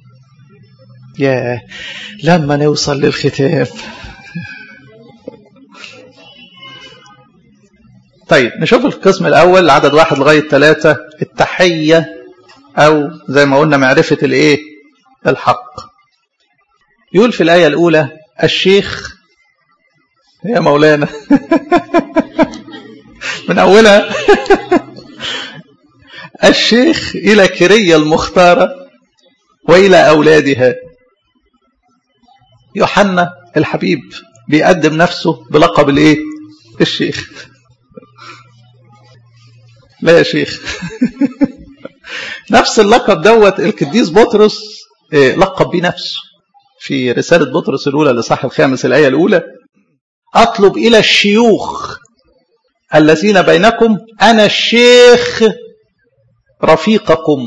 A: يا لما نوصل للختام طيب نشوف القسم الأول عدد واحد لغاية ثلاثة التحية أو زي ما قلنا معرفة الإيه الحق يقول في الآية الأولى الشيخ يا مولانا من أولها الشيخ إلى كرية المختارة وإلى أولادها يوحنا الحبيب بيقدم نفسه بلقب الايه الشيخ لا يا شيخ نفس اللقب دوت القديس بطرس لقب بيه نفسه في رسالة بطرس الأولى لصح الخامس الآية الأولى أطلب إلى الشيوخ الذين بينكم أنا الشيخ رفيقكم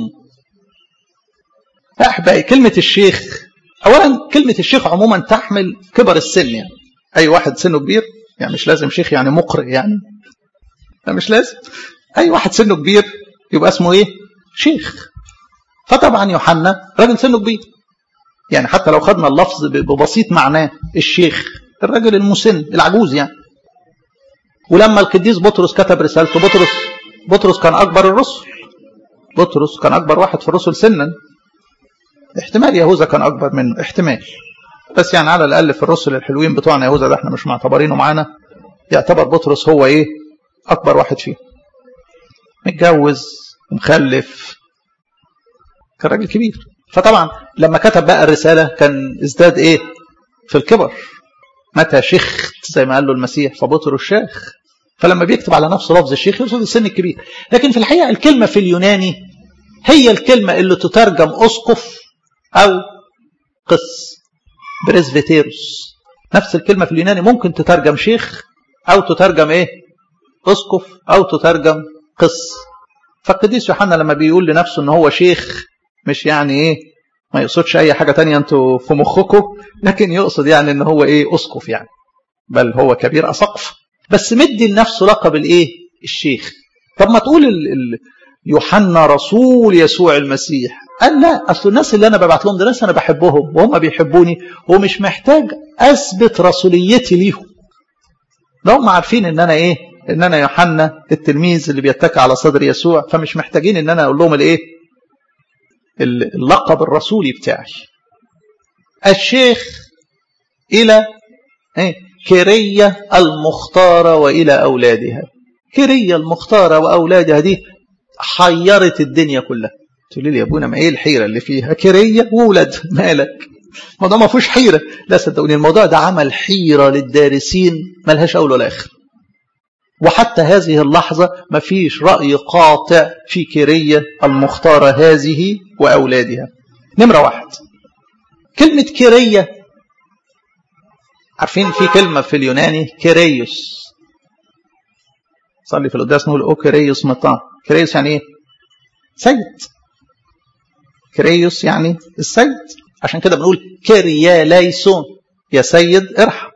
A: أحبائي كلمة الشيخ أولا كلمة الشيخ عموما تحمل كبر السن يعني أي واحد سنه كبير يعني مش لازم شيخ يعني مقرئ يعني لا مش لازم أي واحد سنه كبير يبقى اسمه إيه شيخ فطبعا يوحنا راجل سنه كبير يعني حتى لو خدنا اللفظ ببسيط معناه الشيخ الراجل المسن العجوز يعني ولما القديس بطرس كتب رسالته بطرس بطرس كان أكبر الرسل بطرس كان أكبر واحد في الرسل سنا احتمال يهوذا كان أكبر منه احتمال بس يعني على الأقل في الرسل الحلوين بتوعنا يهوذا ده احنا مش معتبرينه معانا يعتبر بطرس هو ايه أكبر واحد فيه متجوز ومخلف كان راجل كبير فطبعا لما كتب بقى الرسالة كان ازداد ايه في الكبر متى شيخت زي ما قال له المسيح فبطرس شيخ فلما بيكتب على نفسه لفظ الشيخ يقصد السن الكبير لكن في الحقيقة الكلمة في اليوناني هي الكلمة اللي تترجم أسقف أو قس بريزفيتيروس نفس الكلمة في اليوناني ممكن تترجم شيخ أو تترجم إيه أسقف أو تترجم قس فالقديس يوحنا لما بيقول لنفسه ان هو شيخ مش يعني ايه ما يقصدش اي حاجة تانية انتوا في مخكم لكن يقصد يعني ان هو ايه اسقف يعني بل هو كبير اسقف بس مدي لنفسه لقب الايه الشيخ طب ما تقول ال ال يوحنا رسول يسوع المسيح قال لا اصل الناس اللي انا ببعت لهم ده ناس انا بحبهم وهم بيحبوني ومش محتاج اثبت رسوليتي ليهم ده هم عارفين ان انا ايه ان انا يوحنا التلميذ اللي بيتكى على صدر يسوع فمش محتاجين ان انا اقول لهم الايه اللقب الرسولي بتاعي الشيخ الى ايه كرية المختارة والى اولادها كرية المختارة واولادها دي حيرت الدنيا كلها تقول لي يا ابونا ما ايه الحيرة اللي فيها كرية وولد مالك الموضوع ما فيهوش حيرة لا صدقوني الموضوع ده عمل حيرة للدارسين ملهاش اول ولا اخر وحتى هذه اللحظة ما فيش رأي قاطع في كيرية المختارة هذه وأولادها نمرة واحد كلمة كيرية عارفين في كلمة في اليوناني كيريوس صلي في القداس نقول أو كيريوس مطان كيريوس يعني إيه سيد كيريوس يعني السيد عشان كده بنقول كيريا ليسون يا سيد ارحم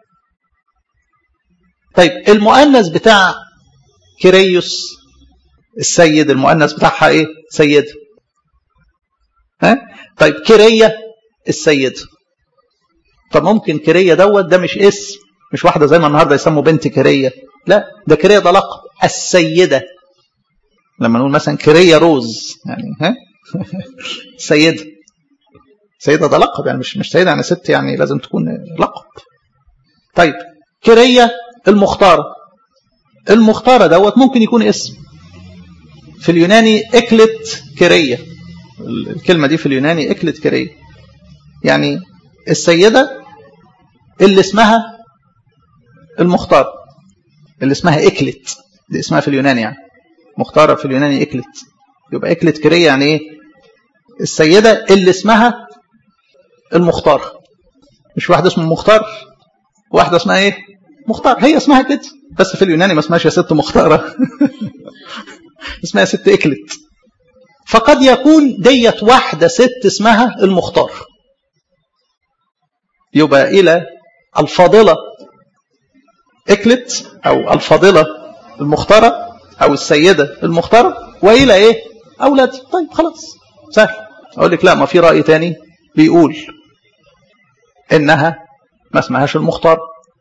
A: طيب المؤنث بتاع كيريوس السيد المؤنث بتاعها ايه سيد ها طيب كيريا السيد طب ممكن كيريا دوت ده مش اسم مش واحده زي ما النهارده يسموا بنت كيريا لا ده كيريا ده لقب السيده لما نقول مثلا كيريا روز يعني ها سيده سيده ده لقب يعني مش مش سيده يعني ست يعني لازم تكون لقب طيب كيريا المختارة المختارة دوت ممكن يكون اسم في اليوناني اكلت كرية الكلمة دي في اليوناني اكلت كرية يعني السيدة اللي اسمها المختار اللي اسمها اكلت دي اسمها في اليوناني يعني مختارة في اليوناني اكلت يبقى اكلت كرية يعني ايه السيدة اللي اسمها المختار مش واحدة اسمه مختار واحدة اسمها ايه مختار هي اسمها كده بس في اليوناني ما اسمهاش يا ست مختارة اسمها ست اكلت فقد يكون ديت واحدة ست اسمها المختار يبقى إلى الفاضلة إكلت أو الفاضلة المختارة أو السيدة المختارة وإلى إيه أولادي طيب خلاص سهل أقول لك لا ما في رأي تاني بيقول إنها ما اسمهاش المختار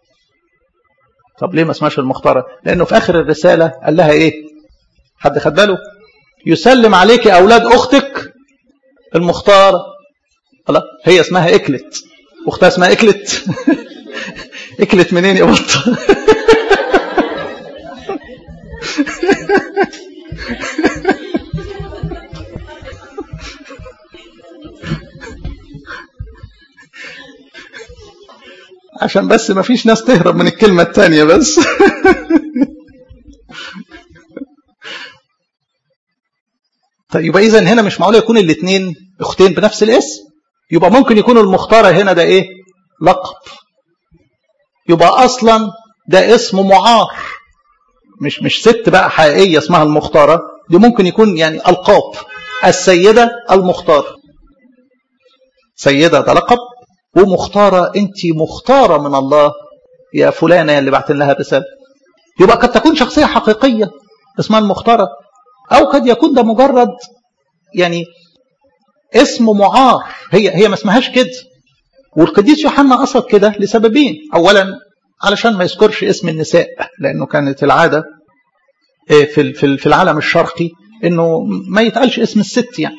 A: طب ليه ما اسمهاش المختارة لأنه في آخر الرسالة قال لها إيه حد خد باله يسلم عليك أولاد أختك المختارة خلاص هي اسمها إكلت أختها اسمها إكلت إكلت منين يا بطة عشان بس ما فيش ناس تهرب من الكلمة التانية بس طيب يبقى إذا هنا مش معقول يكون الاثنين أختين بنفس الاسم يبقى ممكن يكون المختارة هنا ده إيه لقب يبقى أصلا ده اسم معار مش مش ست بقى حقيقية اسمها المختارة دي ممكن يكون يعني ألقاب السيدة المختارة سيدة ده لقب ومختارة أنت مختارة من الله يا فلانة اللي بعت لها رسالة يبقى قد تكون شخصية حقيقية اسمها المختارة أو قد يكون ده مجرد يعني اسم معار هي هي ما اسمهاش كده والقديس يوحنا قصد كده لسببين أولا علشان ما يذكرش اسم النساء لأنه كانت العادة في في العالم الشرقي انه ما يتقالش اسم الست يعني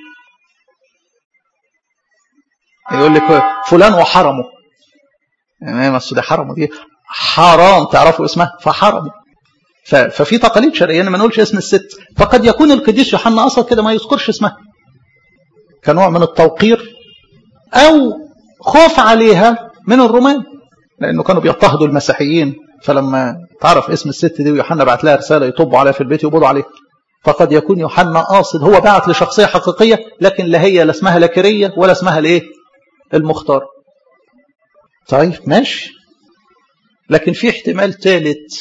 A: يقول لك فلان وحرمه يعني ده حرمه دي حرام تعرفوا اسمها فحرمه ففي تقاليد شرعيه ما نقولش اسم الست فقد يكون القديس يوحنا اصلا كده ما يذكرش اسمها كنوع من التوقير او خوف عليها من الرومان لانه كانوا بيضطهدوا المسيحيين فلما تعرف اسم الست دي ويوحنا بعت لها رساله يطبوا عليها في البيت يقبضوا عليها فقد يكون يوحنا قاصد هو بعت لشخصيه حقيقيه لكن لا هي لا اسمها لكريه ولا اسمها الايه المختار طيب ماشي لكن في احتمال ثالث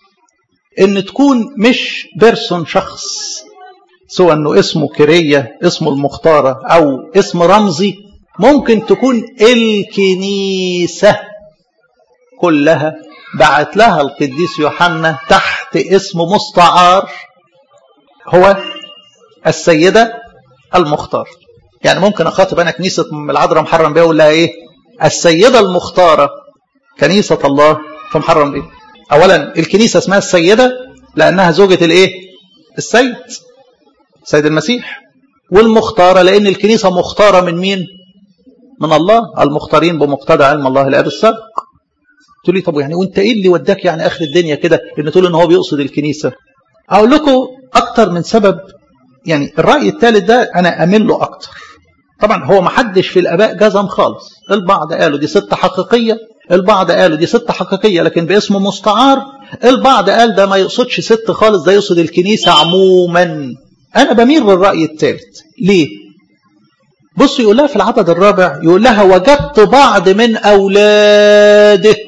A: ان تكون مش بيرسون شخص سواء انه اسمه كرية اسمه المختارة او اسم رمزي ممكن تكون الكنيسة كلها بعت لها القديس يوحنا تحت اسم مستعار هو السيدة المختار يعني ممكن اخاطب انا كنيسة العذراء محرم بيها اقول لها ايه السيدة المختارة كنيسة الله فمحرم بيها اولا الكنيسة اسمها السيدة لانها زوجة الايه السيد سيد المسيح والمختارة لان الكنيسة مختارة من مين من الله المختارين بمقتضى علم الله الاب السابق تقول لي طب يعني وانت ايه اللي وداك يعني اخر الدنيا كده ان تقول ان هو بيقصد الكنيسة اقول لكم اكتر من سبب يعني الرأي الثالث ده انا اميل له اكتر طبعا هو ما حدش في الاباء جزم خالص البعض قالوا دي ست حقيقية البعض قالوا دي ست حقيقية لكن باسم مستعار البعض قال ده ما يقصدش ست خالص ده يقصد الكنيسة عموما انا بميل للرأي الثالث ليه بص يقول لها في العدد الرابع يقول لها وجدت بعض من أولادك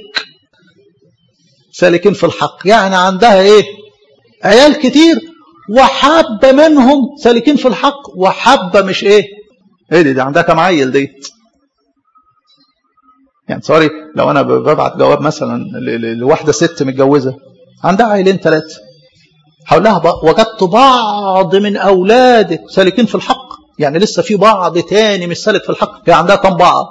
A: سالكين في الحق يعني عندها ايه عيال كتير وحبة منهم سالكين في الحق وحبة مش ايه ايه دي, دي عندها كم عيل ديت يعني سوري لو انا ببعت جواب مثلا لواحدة ست متجوزة عندها عيلين ثلاثة هقول لها وجدت بعض من اولادك سالكين في الحق يعني لسه في بعض تاني مش سالك في الحق هي عندها كم بعض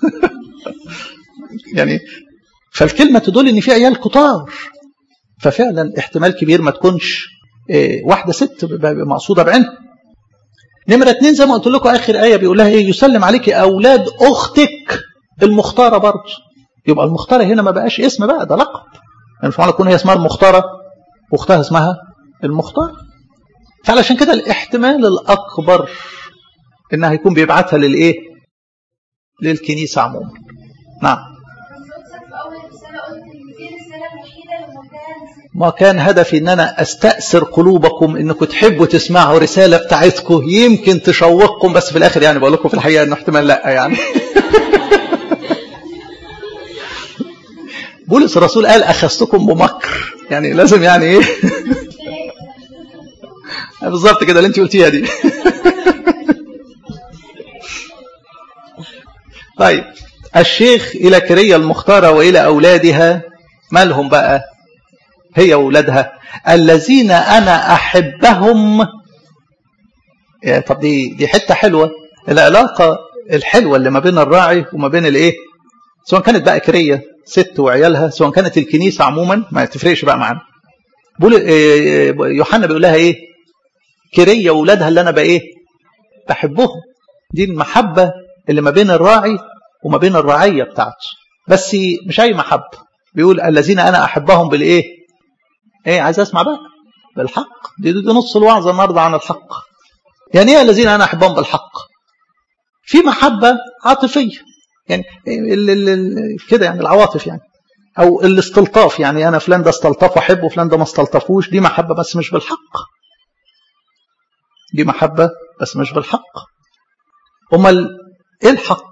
A: يعني فالكلمة تدل ان في عيال كتار ففعلا احتمال كبير ما تكونش واحدة ست مقصودة بعينها نمرة اتنين زي ما قلت لكم اخر آية بيقول لها ايه يسلم عليك اولاد اختك المختارة برضه يبقى المختارة هنا ما بقاش اسم بقى ده لقب يعني مش معنى تكون هي اسمها المختارة واختها اسمها المختار فعلشان كده الاحتمال الاكبر انها يكون بيبعتها للايه للكنيسة عموما نعم ما كان هدفي ان انا استأثر قلوبكم انكم تحبوا تسمعوا رسالة بتاعتكم يمكن تشوقكم بس في الاخر يعني بقول لكم في الحقيقة انه احتمال لا يعني بولس الرسول قال اخذتكم بمكر يعني لازم يعني ايه بالظبط كده اللي انت قلتيها دي طيب الشيخ إلى كرية المختارة وإلى أولادها مالهم بقى هي وأولادها الذين أنا أحبهم يعني طب دي دي حتة حلوة العلاقة الحلوة اللي ما بين الراعي وما بين الإيه سواء كانت بقى كرية ست وعيالها سواء كانت الكنيسة عموما ما تفرقش بقى معانا بقول يوحنا بيقول لها إيه كرية وأولادها اللي أنا بقى إيه بحبهم دي المحبة اللي ما بين الراعي وما بين الرعية بتاعته بس مش أي محبة بيقول الذين أنا أحبهم بالإيه إيه عايز أسمع بقى بالحق دي, دي, دي نص الوعظة النهاردة عن الحق يعني إيه الذين أنا أحبهم بالحق في محبة عاطفية يعني ال ال ال كده يعني العواطف يعني أو الاستلطاف يعني أنا فلان ده استلطفه أحبه وفلان ده ما استلطفوش دي محبة بس مش بالحق دي محبة بس مش بالحق أمال إيه الحق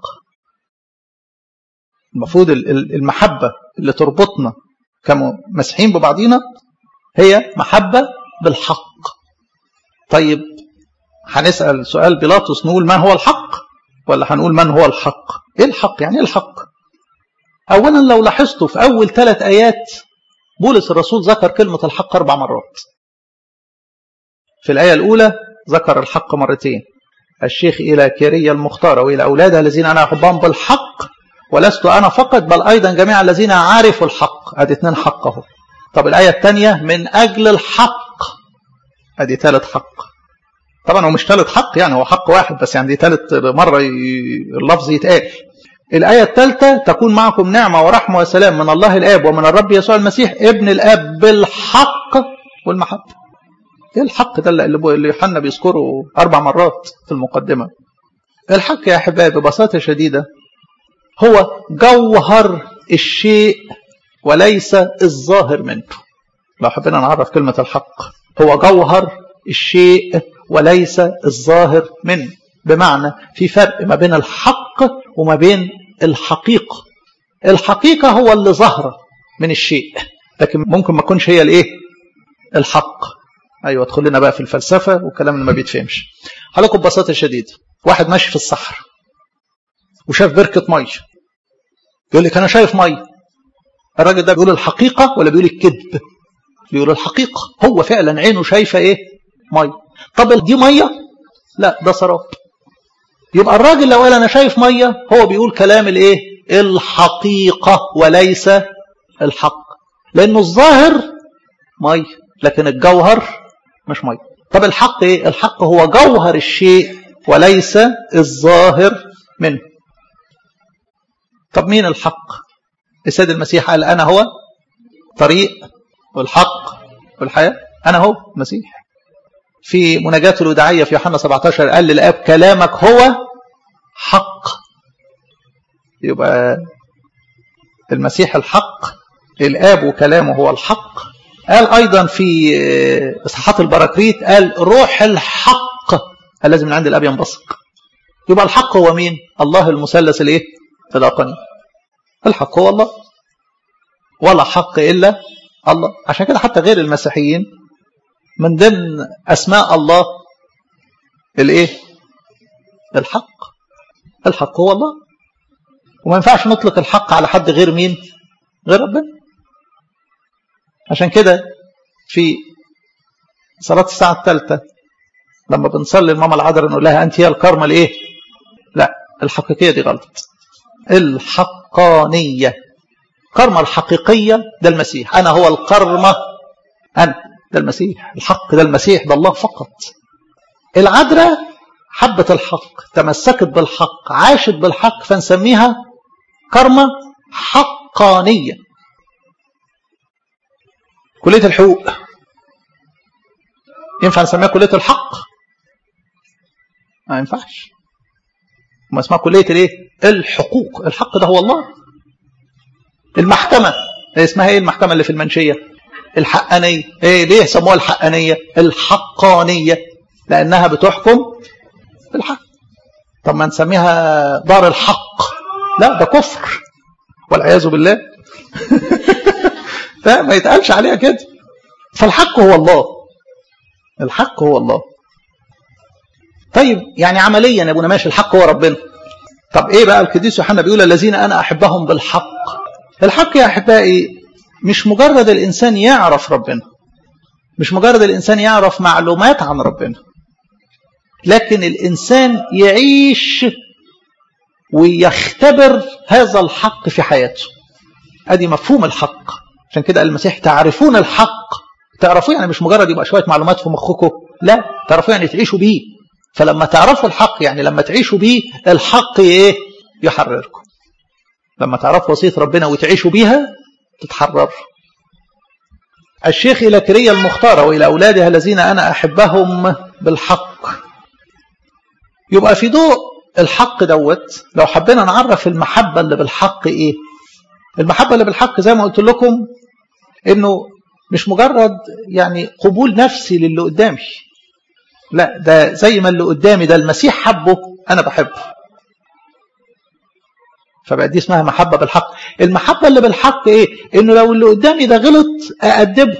A: المفروض المحبة اللي تربطنا كمسيحيين ببعضينا هي محبة بالحق طيب هنسأل سؤال بيلاطس نقول ما هو الحق ولا هنقول من هو الحق ايه الحق يعني ايه الحق اولا لو لاحظتوا في اول ثلاث ايات بولس الرسول ذكر كلمة الحق اربع مرات في الآية الأولى ذكر الحق مرتين الشيخ إلى كيرية المختارة وإلى أولادها الذين أنا أحبهم بالحق ولست أنا فقط بل أيضا جميع الذين عرفوا الحق أدي اثنين حق اهو طب الآية الثانية من أجل الحق أدي ثالث حق طبعا هو مش ثالث حق يعني هو حق واحد بس يعني دي ثالث مرة اللفظ يتقال الآية الثالثة تكون معكم نعمة ورحمة وسلام من الله الآب ومن الرب يسوع المسيح ابن الآب بالحق والمحبة ايه الحق ده اللي يوحنا بيذكره أربع مرات في المقدمة الحق يا أحبائي ببساطة شديدة هو جوهر الشيء وليس الظاهر منه لو حبينا نعرف كلمة الحق هو جوهر الشيء وليس الظاهر منه بمعنى في فرق ما بين الحق وما بين الحقيقة الحقيقة هو اللي ظهر من الشيء لكن ممكن ما تكونش هي الايه الحق ايوه ادخل لنا بقى في الفلسفه والكلام اللي ما بيتفهمش هقول ببساطه شديده واحد ماشي في الصحراء وشاف بركه ميه يقول لك انا شايف ميه الراجل ده بيقول الحقيقه ولا بيقول الكذب بيقول الحقيقه هو فعلا عينه شايفه ايه ميه طب دي ميه لا ده سراب يبقى الراجل لو قال انا شايف ميه هو بيقول كلام الايه الحقيقه وليس الحق لانه الظاهر ميه لكن الجوهر مش ميه طب الحق ايه الحق هو جوهر الشيء وليس الظاهر منه طب مين الحق السيد المسيح قال انا هو طريق والحق والحياه انا هو المسيح في مناجاته الوداعيه في يوحنا 17 قال للاب كلامك هو حق يبقى المسيح الحق الاب وكلامه هو الحق قال أيضا في إصحاحات البراكريت قال روح الحق الذي من عند الأب ينبثق يبقى الحق هو مين الله المثلث الايه الأقني الحق هو الله ولا حق إلا الله عشان كده حتى غير المسيحيين من ضمن أسماء الله الايه الحق الحق هو الله وما ينفعش نطلق الحق على حد غير مين غير ربنا عشان كده في صلاة الساعة الثالثة لما بنصلي الماما العذراء نقول لها أنت هي الكرمة الإيه؟ لا الحقيقية دي غلط الحقانية الكرمة الحقيقية ده المسيح أنا هو الكرمة أنا ده المسيح الحق ده المسيح ده الله فقط العذراء حبت الحق تمسكت بالحق عاشت بالحق فنسميها كرمة حقانية كلية الحقوق ينفع نسميها كلية الحق ما ينفعش ما اسمها كلية الايه الحقوق الحق ده هو الله المحكمة اسمها ايه المحكمة اللي في المنشية الحقانية ايه ليه سموها الحقانية الحقانية لانها بتحكم بالحق طب ما نسميها دار الحق لا ده كفر والعياذ بالله لا ما يتقالش عليها كده فالحق هو الله الحق هو الله طيب يعني عمليا يا ابونا ماشي الحق هو ربنا طب ايه بقى القديس يوحنا بيقول الذين انا احبهم بالحق الحق يا احبائي مش مجرد الانسان يعرف ربنا مش مجرد الانسان يعرف معلومات عن ربنا لكن الانسان يعيش ويختبر هذا الحق في حياته ادي مفهوم الحق عشان كده المسيح تعرفون الحق تعرفوه يعني مش مجرد يبقى شويه معلومات في مخكم لا تعرفوه يعني تعيشوا بيه فلما تعرفوا الحق يعني لما تعيشوا بيه الحق ايه يحرركم لما تعرفوا وصيه ربنا وتعيشوا بيها تتحرروا الشيخ إلى كرية المختارة وإلى أولادها الذين أنا أحبهم بالحق يبقى في ضوء الحق دوت لو حبينا نعرف المحبة اللي بالحق إيه المحبة اللي بالحق زي ما قلت لكم إنه مش مجرد يعني قبول نفسي للي قدامي لا ده زي ما اللي قدامي ده المسيح حبه أنا بحبه فبقى دي اسمها محبة بالحق المحبة اللي بالحق ايه انه لو اللي قدامي ده غلط أأدبه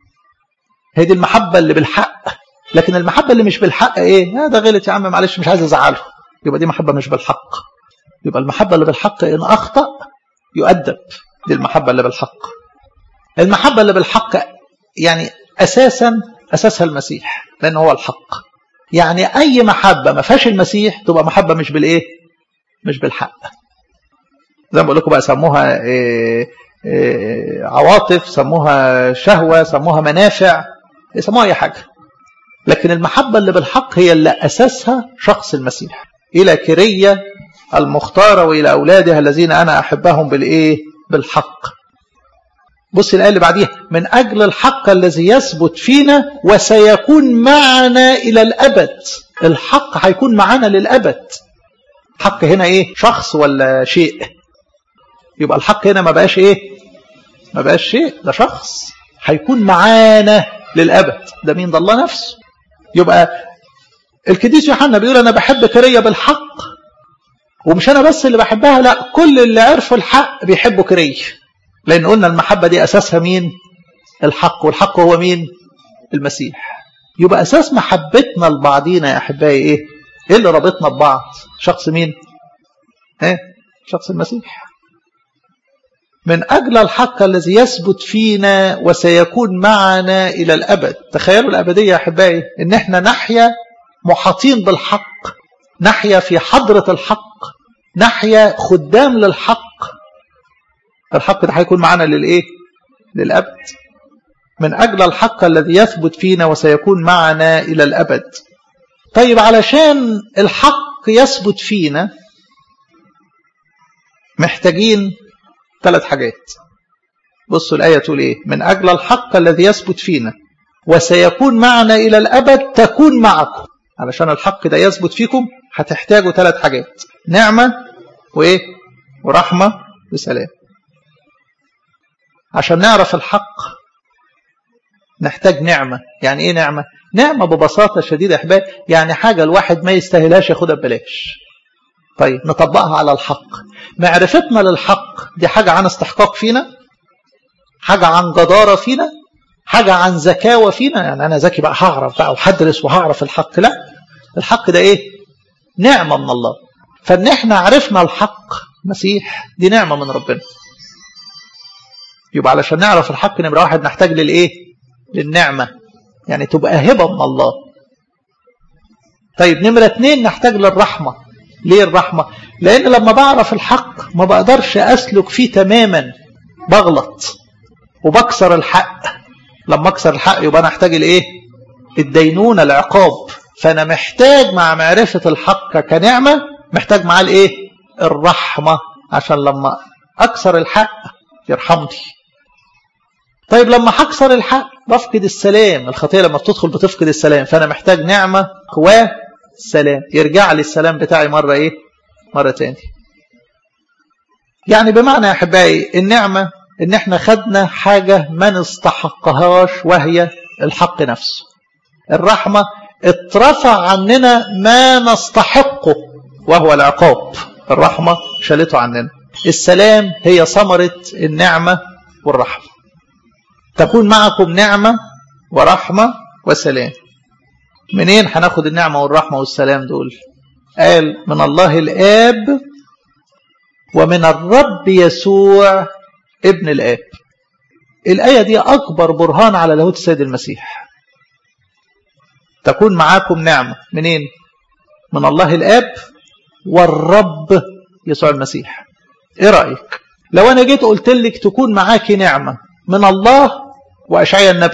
A: هي دي المحبة اللي بالحق لكن المحبة اللي مش بالحق ايه ده غلط يا عم معلش مش عايز ازعله يبقى دي محبة مش بالحق يبقى المحبة اللي بالحق ان اخطأ يؤدب دي المحبة اللي بالحق المحبة اللي بالحق يعني اساسا اساسها المسيح لان هو الحق يعني اي محبة ما فيهاش المسيح تبقى محبة مش بالايه مش بالحق زي ما بقول لكم بقى سموها إيه إيه عواطف سموها شهوة سموها منافع سموها أي حاجة لكن المحبة اللي بالحق هي اللي أساسها شخص المسيح إلى كرية المختارة وإلى أولادها الذين أنا أحبهم بالإيه بالحق بص الآية اللي بعديها من أجل الحق الذي يثبت فينا وسيكون معنا إلى الأبد الحق هيكون معنا للأبد حق هنا إيه شخص ولا شيء يبقى الحق هنا ما بقاش ايه ما بقاش شيء ده شخص هيكون معانا للابد ده مين ده الله نفسه يبقى القديس يوحنا بيقول انا بحب كريه بالحق ومش انا بس اللي بحبها لا كل اللي عرفوا الحق بيحبوا كريه لان قلنا المحبه دي اساسها مين الحق والحق هو مين المسيح يبقى اساس محبتنا لبعضينا يا احبائي ايه ايه اللي رابطنا ببعض شخص مين ايه شخص المسيح من أجل الحق الذي يثبت فينا وسيكون معنا إلى الأبد تخيلوا الأبدية يا أحبائي إن احنا نحيا محاطين بالحق نحيا في حضرة الحق نحيا خدام للحق الحق ده هيكون معنا للإيه للأبد من أجل الحق الذي يثبت فينا وسيكون معنا إلى الأبد طيب علشان الحق يثبت فينا محتاجين ثلاث حاجات بصوا الآية تقول إيه من أجل الحق الذي يثبت فينا وسيكون معنا إلى الأبد تكون معكم علشان الحق ده يثبت فيكم هتحتاجوا ثلاث حاجات نعمة وإيه ورحمة وسلام عشان نعرف الحق نحتاج نعمة يعني إيه نعمة نعمة ببساطة شديدة أحباب يعني حاجة الواحد ما يستاهلهاش ياخدها ببلاش طيب نطبقها على الحق معرفتنا للحق دي حاجة عن استحقاق فينا حاجة عن جدارة فينا حاجة عن ذكاوة فينا يعني أنا ذكي بقى هعرف بقى وهدرس وهعرف الحق لا الحق ده إيه نعمة من الله فإن إحنا عرفنا الحق مسيح دي نعمة من ربنا يبقى علشان نعرف الحق نمرة واحد نحتاج للإيه للنعمة يعني تبقى هبة من الله طيب نمرة اتنين نحتاج للرحمة ليه الرحمة لأن لما بعرف الحق ما بقدرش أسلك فيه تماما بغلط وبكسر الحق لما أكسر الحق يبقى أنا أحتاج الإيه الدينونة العقاب فأنا محتاج مع معرفة الحق كنعمة محتاج معاه الإيه الرحمة عشان لما أكسر الحق يرحمني طيب لما هكسر الحق بفقد السلام الخطية لما بتدخل بتفقد السلام فأنا محتاج نعمة قواه سلام يرجع لي السلام بتاعي مرة إيه مرة تاني يعني بمعنى يا أحبائي النعمة إن إحنا خدنا حاجة ما نستحقهاش وهي الحق نفسه الرحمة اترفع عننا ما نستحقه وهو العقاب الرحمة شالته عننا السلام هي ثمرة النعمة والرحمة تكون معكم نعمة ورحمة وسلام منين هناخد النعمة والرحمة والسلام دول قال من الله الآب ومن الرب يسوع ابن الآب الآية دي أكبر برهان على لاهوت السيد المسيح تكون معاكم نعمة منين من الله الآب والرب يسوع المسيح ايه رأيك لو انا جيت قلت لك تكون معاكي نعمة من الله وأشعيا النبي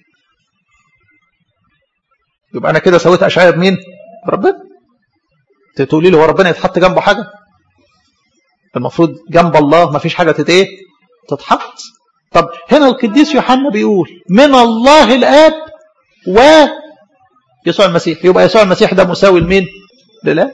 A: يبقى انا كده سويت أشعيا بمين بربنا تقولي لي هو ربنا يتحط جنبه حاجة المفروض جنب الله ما فيش حاجة تت ايه تتحط طب هنا القديس يوحنا بيقول من الله الآب و يسوع المسيح يبقى يسوع المسيح ده مساوي لمين لله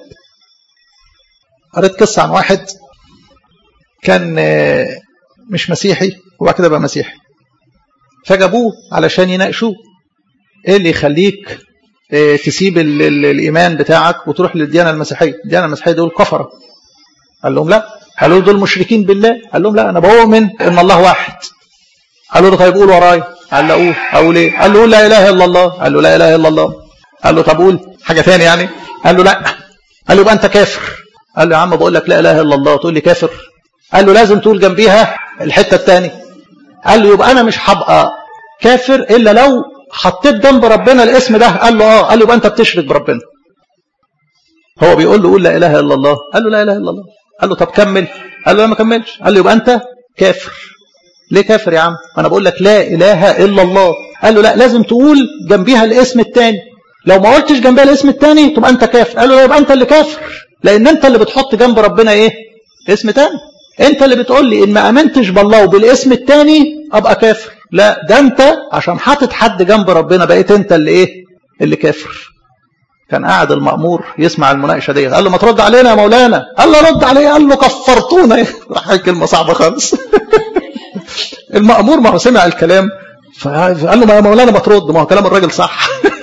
A: قريت قصة عن واحد كان مش مسيحي وبعد كده بقى مسيحي فجابوه علشان يناقشوه ايه اللي يخليك تسيب ال ال الايمان بتاعك وتروح للديانه المسيحيه الديانه المسيحيه دول كفره قال لهم لا قالوا دول مشركين بالله قال لهم لا انا بؤمن ان الله واحد قالوا له طيب قول ورايا قال له قول اقول ايه قال له قول لا اله الا الله قال له لا اله الا الله قال له طب قول حاجه ثانيه يعني قال له لا قال له يبقى انت كافر قال له يا عم بقول لك لا اله الا الله تقول لي كافر قال له لازم تقول جنبيها الحته الثانيه قال له يبقى انا مش هبقى كافر الا لو حطيت جنب ربنا الاسم ده قال له اه قال له يبقى انت بتشرك بربنا هو بيقول له قول لا اله الا الله قال له لا اله الا الله قال له طب كمل قال له لا ما كملش قال له يبقى انت كافر ليه كافر يا عم انا بقول لك لا اله الا الله قال له لا لازم تقول جنبيها الاسم الثاني لو ما قلتش جنبها الاسم الثاني تبقى انت كافر قال له لا يبقى انت اللي كافر لان انت اللي بتحط جنب ربنا ايه اسم تاني انت اللي بتقول لي ان ما امنتش بالله وبالاسم الثاني ابقى كافر لا ده انت عشان حاطط حد جنب ربنا بقيت انت اللي ايه اللي كافر كان قاعد المأمور يسمع المناقشة دي قال له ما ترد علينا يا مولانا قال له رد عليه قال له كفرتونا راح كلمة صعبة خالص المأمور ما هو سمع الكلام فقال له ما يا مولانا ما ترد ما هو كلام الراجل صح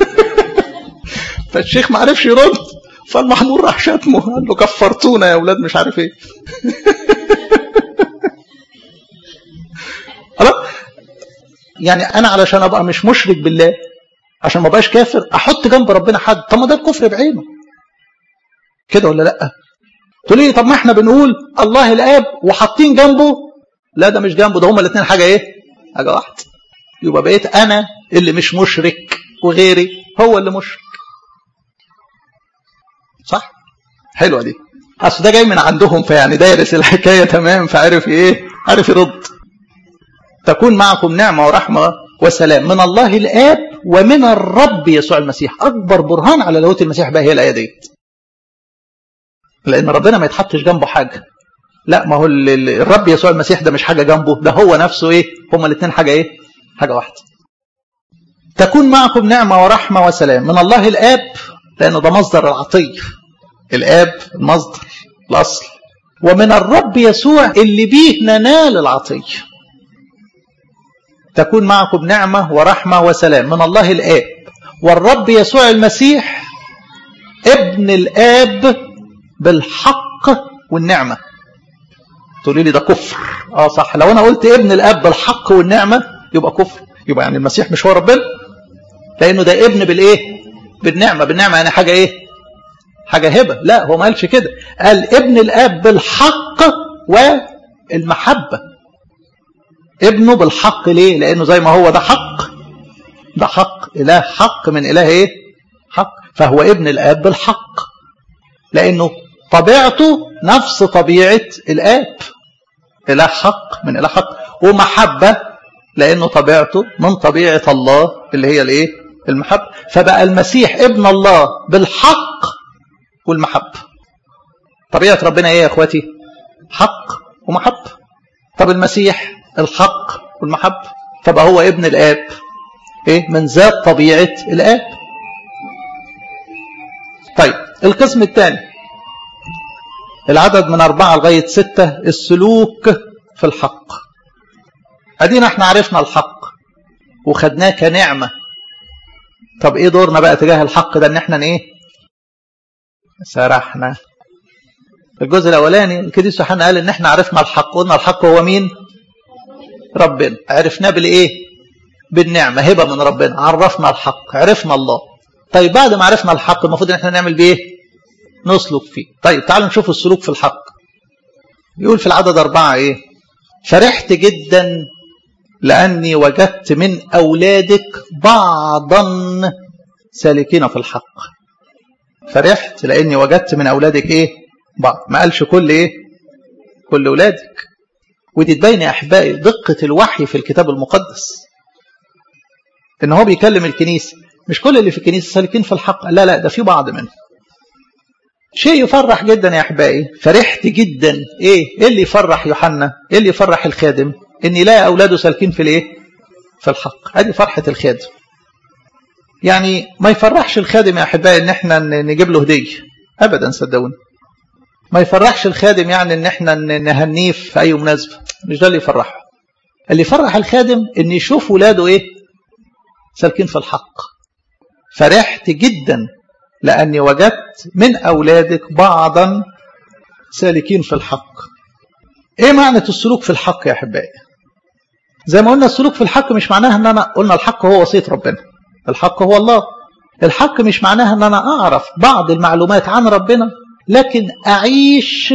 A: فالشيخ ما عرفش يرد فالمحمور راح شتمه قال له كفرتونا يا اولاد مش عارف ايه يعني انا علشان ابقى مش مشرك بالله عشان ما بقاش كافر احط جنب ربنا حد طب ما ده الكفر بعينه كده ولا لا تقول لي طب ما احنا بنقول الله الاب وحاطين جنبه لا ده مش جنبه ده هما الاثنين حاجه ايه حاجه واحده يبقى بقيت انا اللي مش مشرك وغيري هو اللي مشرك صح حلوه دي اصل ده جاي من عندهم فيعني دايرس الحكايه تمام فعرف ايه عرف يرد تكون معكم نعمه ورحمه وسلام من الله الاب ومن الرب يسوع المسيح اكبر برهان على لاهوت المسيح بقى هي الايه ديت لان ربنا ما يتحطش جنبه حاجه لا ما هو الرب يسوع المسيح ده مش حاجه جنبه ده هو نفسه ايه هما الاثنين حاجه ايه حاجه واحده تكون معكم نعمه ورحمه وسلام من الله الاب لانه ده مصدر العطيه الاب المصدر الاصل ومن الرب يسوع اللي بيه ننال العطيه تكون معكم نعمه ورحمه وسلام من الله الاب والرب يسوع المسيح ابن الاب بالحق والنعمه تقولي لي ده كفر اه صح لو انا قلت ابن الاب بالحق والنعمه يبقى كفر يبقى يعني المسيح مش هو ربنا لانه ده ابن بالايه بالنعمه بالنعمه يعني حاجه ايه حاجه هبه لا هو ما قالش كده قال ابن الاب بالحق والمحبه ابنه بالحق ليه لانه زي ما هو ده حق ده حق اله حق من اله ايه حق فهو ابن الاب بالحق لانه طبيعته نفس طبيعه الاب اله حق من اله حق ومحبه لانه طبيعته من طبيعه الله اللي هي الايه المحبه فبقى المسيح ابن الله بالحق والمحبه طبيعه ربنا ايه يا اخواتي حق ومحبه طب المسيح الحق والمحبه فبقى هو ابن الاب ايه من ذات طبيعه الاب طيب القسم الثاني العدد من أربعة لغاية ستة السلوك في الحق أدينا احنا عرفنا الحق وخدناه كنعمة طب ايه دورنا بقى تجاه الحق ده ان احنا ايه سرحنا الجزء الاولاني القديس يوحنا قال ان احنا عرفنا الحق قلنا الحق هو مين ربنا عرفناه بالايه بالنعمه هبه من ربنا عرفنا الحق عرفنا الله طيب بعد ما عرفنا الحق المفروض ان احنا نعمل بايه نسلك فيه طيب تعالوا نشوف السلوك في الحق يقول في العدد أربعة إيه فرحت جدا لأني وجدت من أولادك بعضا سالكين في الحق فرحت لأني وجدت من أولادك إيه بعض ما قالش كل إيه كل أولادك ودي تبين يا أحبائي دقة الوحي في الكتاب المقدس إن هو بيكلم الكنيسة مش كل اللي في الكنيسة سالكين في الحق لا لا ده في بعض منهم شيء يفرح جدا يا أحبائي فرحت جدا إيه إيه اللي يفرح يوحنا إيه اللي يفرح الخادم إن يلاقي أولاده سالكين في الإيه في الحق هذه فرحة الخادم يعني ما يفرحش الخادم يا أحبائي إن إحنا نجيب له هدية أبدا صدقوني ما يفرحش الخادم يعني إن إحنا نهنيه في أي مناسبة مش ده اللي يفرحه اللي يفرح الخادم إن يشوف ولاده إيه سالكين في الحق فرحت جدا لأني وجدت من أولادك بعضا سالكين في الحق إيه معنى السلوك في الحق يا أحبائي زي ما قلنا السلوك في الحق مش معناها أن أنا قلنا الحق هو وصية ربنا الحق هو الله الحق مش معناها أن أنا أعرف بعض المعلومات عن ربنا لكن أعيش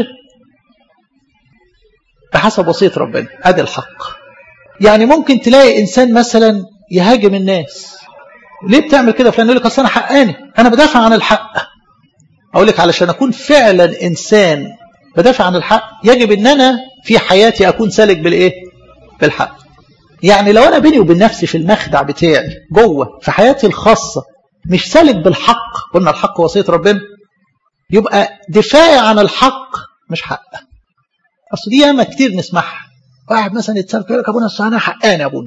A: بحسب وصية ربنا أدي الحق يعني ممكن تلاقي إنسان مثلا يهاجم الناس ليه بتعمل كده فلان يقول لك اصل انا حقاني انا بدافع عن الحق اقول لك علشان اكون فعلا انسان بدافع عن الحق يجب ان انا في حياتي اكون سالك بالايه بالحق يعني لو انا بيني وبين نفسي في المخدع بتاعي جوه في حياتي الخاصه مش سالك بالحق قلنا الحق وصيه ربنا يبقى دفاعي عن الحق مش حق اصل دي ياما كتير نسمعها واحد مثلا يتسال يقول لك ابونا انا حقاني يا ابونا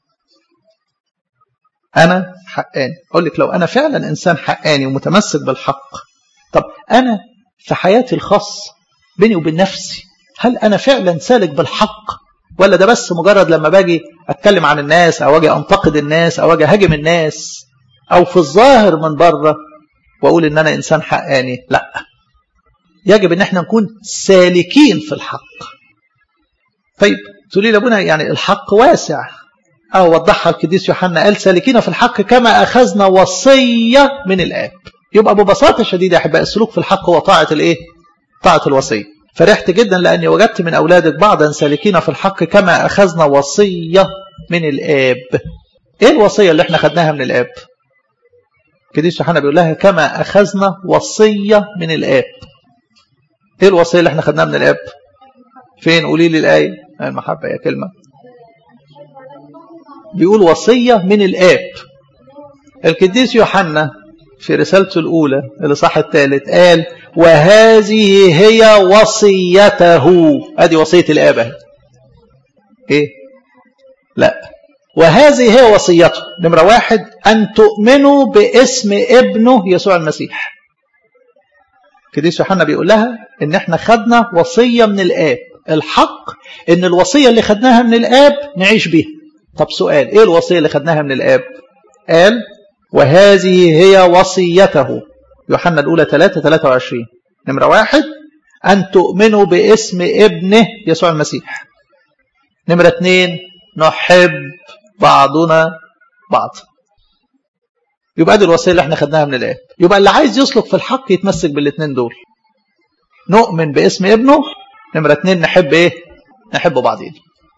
A: أنا حقاني أقول لك لو أنا فعلا إنسان حقاني ومتمسك بالحق طب أنا في حياتي الخاصة بيني وبين نفسي هل أنا فعلا سالك بالحق ولا ده بس مجرد لما باجي أتكلم عن الناس أو أجي أنتقد الناس أو أجي أهاجم الناس أو في الظاهر من بره وأقول إن أنا إنسان حقاني لا يجب إن احنا نكون سالكين في الحق طيب تقولي لي أبونا يعني الحق واسع أو وضحها القديس يوحنا قال سالكين في الحق كما أخذنا وصية من الآب يبقى ببساطة شديدة يا أحباء السلوك في الحق هو طاعة الإيه؟ طاعة الوصية فرحت جدا لأني وجدت من أولادك بعضا سالكين في الحق كما أخذنا وصية من الآب إيه الوصية اللي احنا خدناها من الآب؟ القديس يوحنا بيقول لها كما أخذنا وصية من الآب إيه الوصية اللي احنا خدناها من الآب؟ فين قولي لي الآية المحبة يا كلمة بيقول وصية من الآب القديس يوحنا في رسالته الأولى الإصحاح الثالث قال وهذه هي وصيته ادي وصية الآب اهي ايه لا وهذه هي وصيته نمرة واحد أن تؤمنوا باسم ابنه يسوع المسيح القديس يوحنا بيقول لها ان احنا خدنا وصية من الآب الحق ان الوصية اللي خدناها من الآب نعيش بيها طب سؤال ايه الوصية اللي خدناها من الآب قال وهذه هي وصيته يوحنا الأولى 3 23 نمرة واحد أن تؤمنوا باسم ابنه يسوع المسيح نمرة اثنين نحب بعضنا بعض يبقى دي الوصية اللي احنا خدناها من الآب يبقى اللي عايز يسلك في الحق يتمسك بالاثنين دول نؤمن باسم ابنه نمرة اثنين نحب ايه نحب بعضين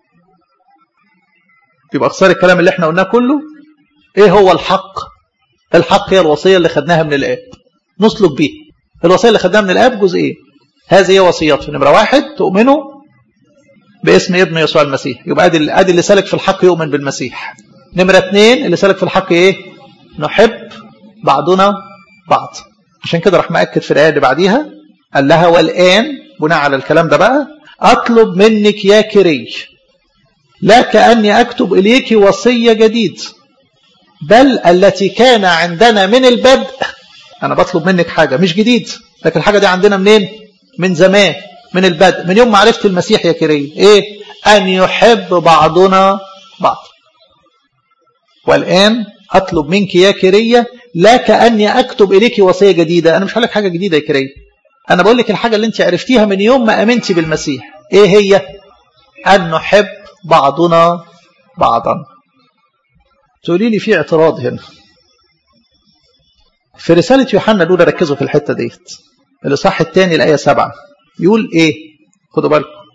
A: يبقى اختصار الكلام اللي احنا قلناه كله ايه هو الحق الحق هي الوصية اللي خدناها من الآب نسلك بيه الوصية اللي خدناها من الآب جزئين هذه هي وصيته نمرة واحد تؤمنوا باسم ابن يسوع المسيح يبقى ادي ادي اللي سالك في الحق يؤمن بالمسيح نمرة اثنين اللي سالك في الحق ايه نحب بعضنا بعض عشان كده راح مأكد في الآية اللي بعديها قال لها والآن بناء على الكلام ده بقى أطلب منك يا كري لا كأني أكتب إليك وصية جديد بل التي كان عندنا من البدء أنا بطلب منك حاجة مش جديد لكن الحاجة دي عندنا منين من زمان من البدء من يوم ما عرفت المسيح يا كريم إيه أن يحب بعضنا بعض والآن أطلب منك يا كرية لا كأني أكتب إليك وصية جديدة أنا مش هقول لك حاجة جديدة يا كرية أنا بقول لك الحاجة اللي أنت عرفتيها من يوم ما أمنتي بالمسيح إيه هي أن نحب بعضنا بعضا تقولي لي في اعتراض هنا في رسالة يوحنا الأولى ركزوا في الحتة ديت الإصحاح الثاني الآية سبعة يقول إيه خدوا بالكم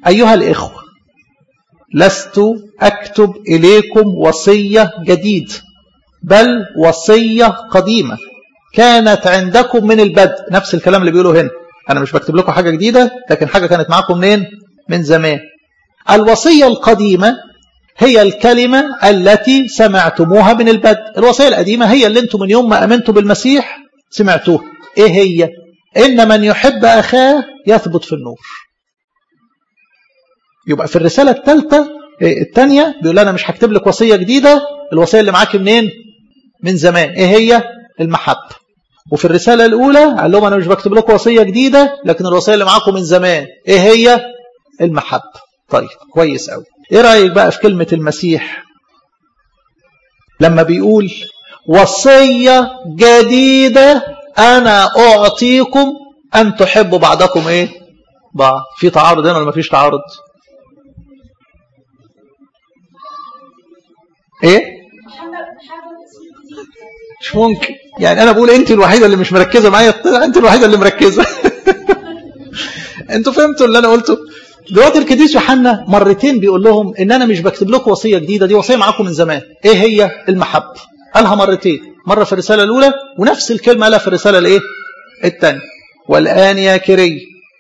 A: أيها الإخوة لست أكتب إليكم وصية جديد بل وصية قديمة كانت عندكم من البدء نفس الكلام اللي بيقوله هنا أنا مش بكتب لكم حاجة جديدة لكن حاجة كانت معكم منين من زمان الوصية القديمة هي الكلمة التي سمعتموها من البدء الوصية القديمة هي اللي انتم من يوم ما أمنتوا بالمسيح سمعتوها ايه هي إن من يحب أخاه يثبت في النور يبقى في الرسالة الثالثة الثانية بيقول أنا مش هكتب لك وصية جديدة الوصية اللي معاك منين من زمان ايه هي المحبة وفي الرسالة الأولى قال لهم أنا مش بكتب لكم وصية جديدة لكن الوصية اللي معاكم من زمان ايه هي المحبة طيب كويس قوي ايه رأيك بقى في كلمة المسيح لما بيقول وصية جديدة أنا أعطيكم أن تحبوا بعضكم إيه بعض في تعارض هنا ولا مفيش تعارض إيه مش ممكن يعني أنا بقول أنت الوحيدة اللي مش مركزة معايا أنت الوحيدة اللي مركزة أنتوا فهمتوا اللي أنا قلته دلوقتي القديس يوحنا مرتين بيقول لهم ان انا مش بكتب لكم وصيه جديده دي وصيه معاكم من زمان ايه هي المحبه قالها مرتين مره في الرساله الاولى ونفس الكلمه قالها في الرساله الايه الثانيه والان يا كري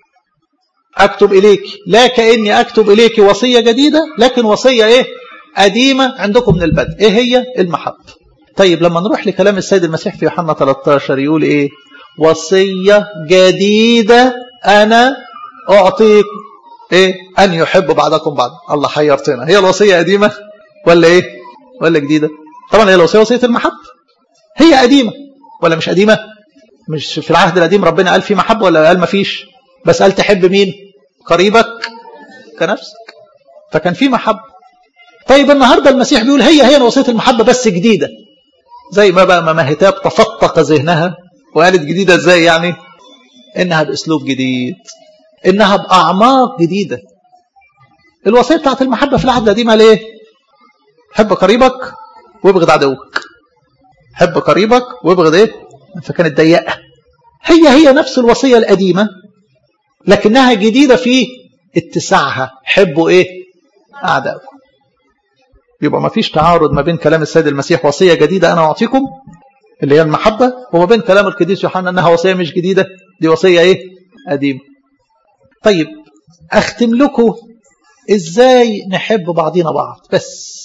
A: اكتب اليك لا كاني اكتب اليك وصيه جديده لكن وصيه ايه قديمه عندكم من البدء ايه هي المحبه طيب لما نروح لكلام السيد المسيح في يوحنا 13 يقول ايه وصيه جديده انا اعطيكم ايه ان يحب بعضكم بعض الله حيرتنا هي الوصيه قديمه ولا ايه ولا جديده طبعا هي الوصيه وصيه المحبه هي قديمه ولا مش قديمه مش في العهد القديم ربنا قال في محبه ولا قال ما فيش بس قال تحب مين قريبك كنفسك فكان في محبه طيب النهارده المسيح بيقول هي هي وصيه المحبه بس جديده زي ما بقى ما هتاب تفطق ذهنها وقالت جديده ازاي يعني انها باسلوب جديد انها باعماق جديده الوصيه بتاعت المحبه في العهد القديم قال ايه حب قريبك وابغض عدوك حب قريبك وابغض ايه فكانت ضيقه هي هي نفس الوصيه القديمه لكنها جديده في اتساعها حبوا ايه اعدائكم يبقى ما فيش تعارض ما بين كلام السيد المسيح وصيه جديده انا اعطيكم اللي هي المحبه وما بين كلام القديس يوحنا انها وصيه مش جديده دي وصيه ايه قديمه طيب اختم لكم ازاي نحب بعضينا بعض بس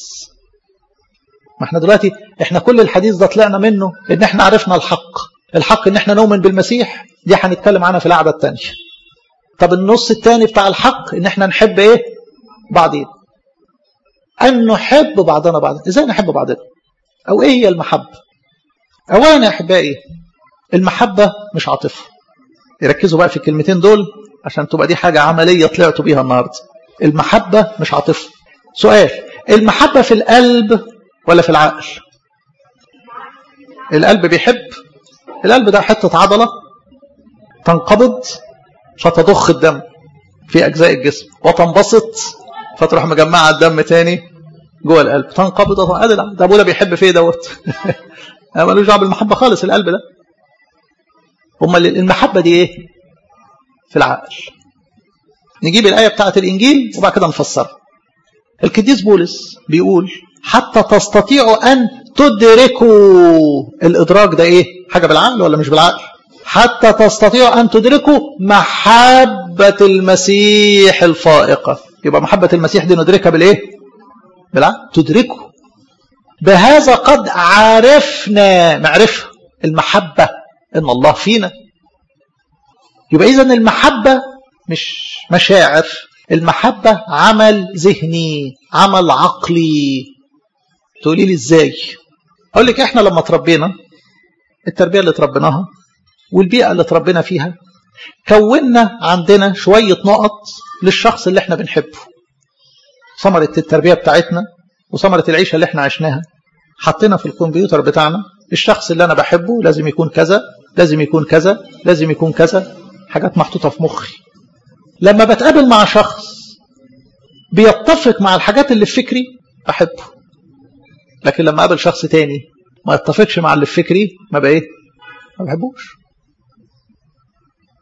A: ما احنا دلوقتي احنا كل الحديث ده طلعنا منه ان احنا عرفنا الحق الحق ان احنا نؤمن بالمسيح دي هنتكلم عنها في القعده الثانيه طب النص الثاني بتاع الحق ان احنا نحب ايه بعضين ان نحب بعضنا بعضا ازاي نحب بعضنا او ايه هي المحبه اولا يا احبائي المحبه مش عاطفه يركزوا بقى في الكلمتين دول عشان تبقى دي حاجه عمليه طلعتوا بيها النهارده المحبه مش عاطفه سؤال المحبه في القلب ولا في العقل القلب بيحب القلب ده حته عضله تنقبض فتضخ الدم في اجزاء الجسم وتنبسط فتروح مجمعه الدم تاني جوه القلب تنقبض ادي ده ابونا بيحب في دوت ملوش دعوه بالمحبه خالص القلب ده امال المحبه دي ايه في العقل نجيب الايه بتاعه الانجيل وبعد كده نفسرها القديس بولس بيقول حتى تستطيعوا ان تدركوا الادراك ده ايه حاجه بالعقل ولا مش بالعقل حتى تستطيعوا ان تدركوا محبه المسيح الفائقه يبقى محبه المسيح دي ندركها بالايه بالعقل تدركه بهذا قد عرفنا معرفه المحبه ان الله فينا يبقى اذا المحبه مش مشاعر المحبه عمل ذهني عمل عقلي تقولي لي ازاي اقول لك احنا لما تربينا التربيه اللي تربيناها والبيئه اللي تربينا فيها كونا عندنا شويه نقط للشخص اللي احنا بنحبه ثمره التربيه بتاعتنا وثمره العيشه اللي احنا عشناها حطينا في الكمبيوتر بتاعنا الشخص اللي انا بحبه لازم يكون كذا لازم يكون كذا لازم يكون كذا حاجات محطوطه في مخي لما بتقابل مع شخص بيتفق مع الحاجات اللي في فكري احبه لكن لما اقابل شخص تاني ما يتفقش مع اللي في فكري ما بقى ايه ما بحبوش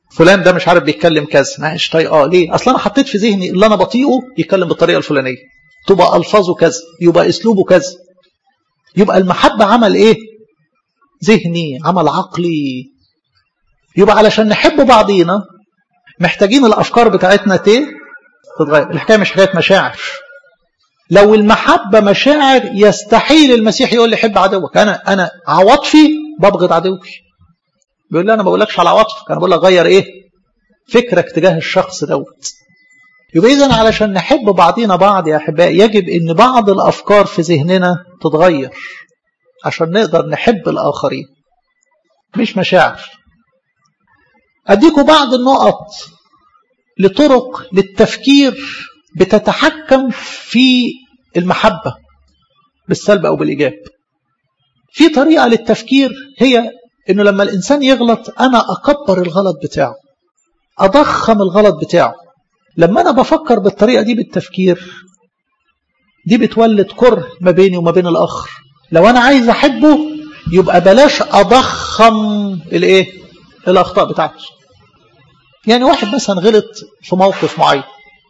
A: فلان ده مش عارف بيتكلم كذا مش طايقاه ليه اصل انا حطيت في ذهني اللي انا بطيقه يتكلم بالطريقه الفلانيه تبقى الفاظه كذا يبقى اسلوبه كذا يبقى المحبه عمل ايه ذهني عمل عقلي يبقى علشان نحب بعضينا محتاجين الافكار بتاعتنا تتغير الحكايه مش حكايه مشاعر لو المحبه مشاعر يستحيل المسيح يقول لي حب عدوك انا انا عواطفي ببغض عدوي بيقول لي انا ما بقولكش على عواطفك انا بقول لك غير ايه فكرك تجاه الشخص دوت يبقى اذا علشان نحب بعضينا بعض يا احبائي يجب ان بعض الافكار في ذهننا تتغير عشان نقدر نحب الاخرين مش مشاعر اديكم بعض النقط لطرق للتفكير بتتحكم في المحبه بالسلب او بالايجاب في طريقه للتفكير هي انه لما الانسان يغلط انا اكبر الغلط بتاعه اضخم الغلط بتاعه لما انا بفكر بالطريقه دي بالتفكير دي بتولد كره ما بيني وما بين الاخر لو انا عايز احبه يبقى بلاش اضخم الايه الاخطاء بتاعته يعني واحد مثلا غلط في موقف معين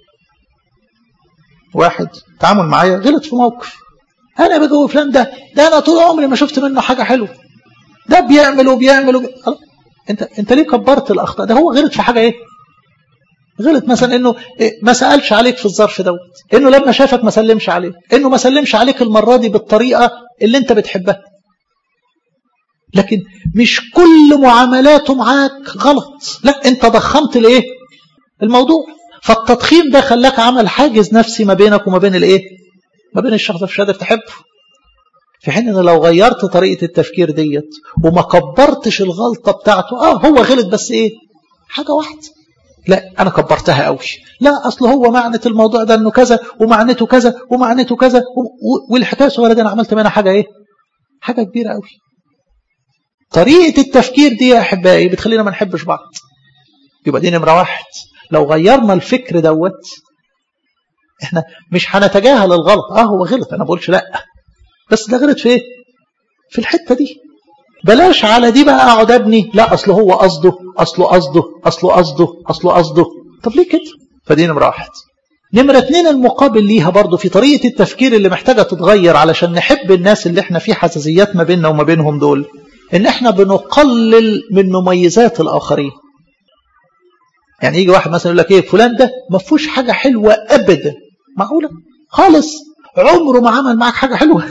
A: واحد تعامل معايا غلط في موقف انا بجو فلان ده ده انا طول عمري ما شفت منه حاجه حلوه ده بيعمل وبيعمل وبي... انت انت ليه كبرت الاخطاء ده هو غلط في حاجه ايه غلط مثلا انه ما سالش عليك في الظرف دوت انه لما شافك ما سلمش عليك انه ما سلمش عليك المره دي بالطريقه اللي انت بتحبها لكن مش كل معاملاته معاك غلط لا انت ضخمت الايه الموضوع فالتضخيم ده خلاك عمل حاجز نفسي ما بينك وما بين الايه ما بين الشخص اللي مش قادر تحبه في حين ان لو غيرت طريقه التفكير ديت وما كبرتش الغلطه بتاعته اه هو غلط بس ايه حاجه واحده لا انا كبرتها قوي لا اصل هو معنى الموضوع ده انه كذا ومعنته كذا ومعنته كذا والحكايه الصغيره دي انا عملت منها حاجه ايه حاجه كبيره قوي طريقه التفكير دي يا احبائي بتخلينا ما نحبش بعض يبقى دي نمره واحد لو غيرنا الفكر دوت احنا مش هنتجاهل الغلط اه هو غلط انا بقولش لا بس ده غلط في ايه في الحته دي بلاش على دي بقى اقعد ابني لا اصل هو قصده اصله قصده اصله قصده اصله قصده طب ليه كده فدي نمره واحد نمرة اتنين المقابل ليها برضو في طريقة التفكير اللي محتاجة تتغير علشان نحب الناس اللي احنا في حساسيات ما بيننا وما بينهم دول ان احنا بنقلل من مميزات الاخرين يعني يجي واحد مثلا يقول لك ايه فلان ده ما فيهوش حاجة حلوة ابدا معقولة خالص عمره ما عمل معاك حاجة حلوة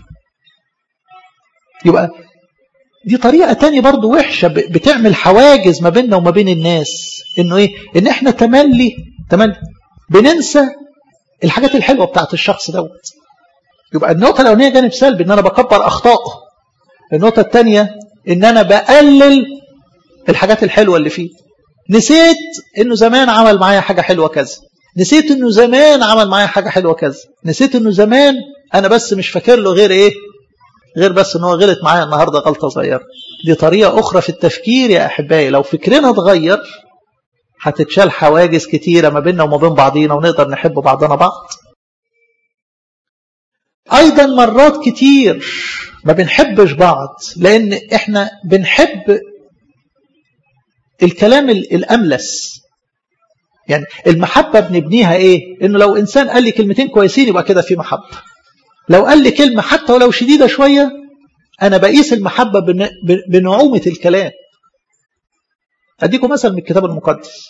A: يبقى دي طريقة تانية برضو وحشة بتعمل حواجز ما بيننا وما بين الناس انه ايه ان احنا تملي تملي بننسى الحاجات الحلوة بتاعت الشخص دوت يبقى النقطة الأولانية جانب سلبي ان انا بكبر اخطائه النقطة الثانية ان انا بقلل الحاجات الحلوة اللي فيه نسيت انه زمان عمل معايا حاجة حلوة كذا نسيت انه زمان عمل معايا حاجة حلوة كذا نسيت انه زمان انا بس مش فاكر له غير ايه غير بس ان هو غلط معايا النهارده غلطه صغيره دي طريقه اخرى في التفكير يا احبائي لو فكرنا اتغير هتتشال حواجز كتيره ما بيننا وما بين بعضينا ونقدر نحب بعضنا بعض ايضا مرات كتير ما بنحبش بعض لان احنا بنحب الكلام الاملس يعني المحبه بنبنيها ايه انه لو انسان قال لي كلمتين كويسين يبقى كده في محبه لو قال لي كلمة حتى ولو شديدة شوية أنا بقيس المحبة بنعومة الكلام أديكم مثل من الكتاب المقدس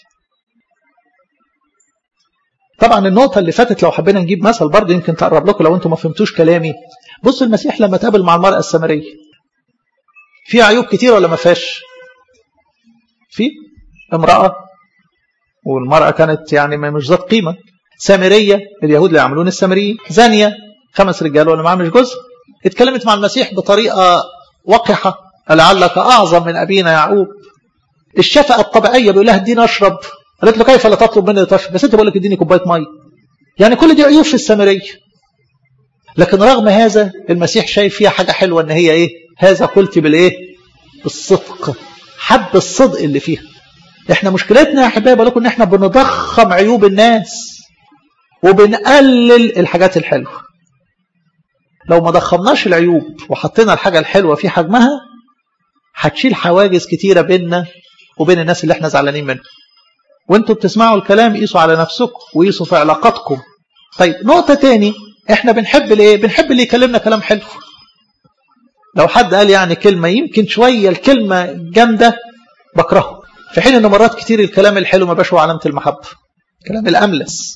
A: طبعا النقطة اللي فاتت لو حبينا نجيب مثل برضه يمكن تقرب لكم لو انتم ما فهمتوش كلامي بص المسيح لما تقابل مع المرأة السامرية في عيوب كتير ولا ما فيهاش في امرأة والمرأة كانت يعني مش ذات قيمة سامرية اليهود اللي يعملون السامريين زانية خمس رجال ولا معاه مش جزء اتكلمت مع المسيح بطريقة وقحة لعلك أعظم من أبينا يعقوب الشفقة الطبيعية بيقول لها اديني أشرب قالت له كيف لا تطلب مني تشرب بس أنت بقول لك اديني كوباية مية يعني كل دي عيوب في السامرية لكن رغم هذا المسيح شايف فيها حاجة حلوة ان هي ايه هذا قلت بالايه بالصدق حب الصدق اللي فيها احنا مشكلتنا يا احبابي لكم ان احنا بنضخم عيوب الناس وبنقلل الحاجات الحلوه لو ما ضخمناش العيوب وحطينا الحاجة الحلوة في حجمها هتشيل حواجز كتيرة بيننا وبين الناس اللي احنا زعلانين منهم وانتوا بتسمعوا الكلام قيسوا على نفسكم وقيسوا في علاقاتكم طيب نقطة تاني احنا بنحب الايه بنحب اللي يكلمنا كلام حلو لو حد قال يعني كلمة يمكن شوية الكلمة جامدة بكرهه في حين ان مرات كتير الكلام الحلو ما باش هو علامة المحبة كلام الأملس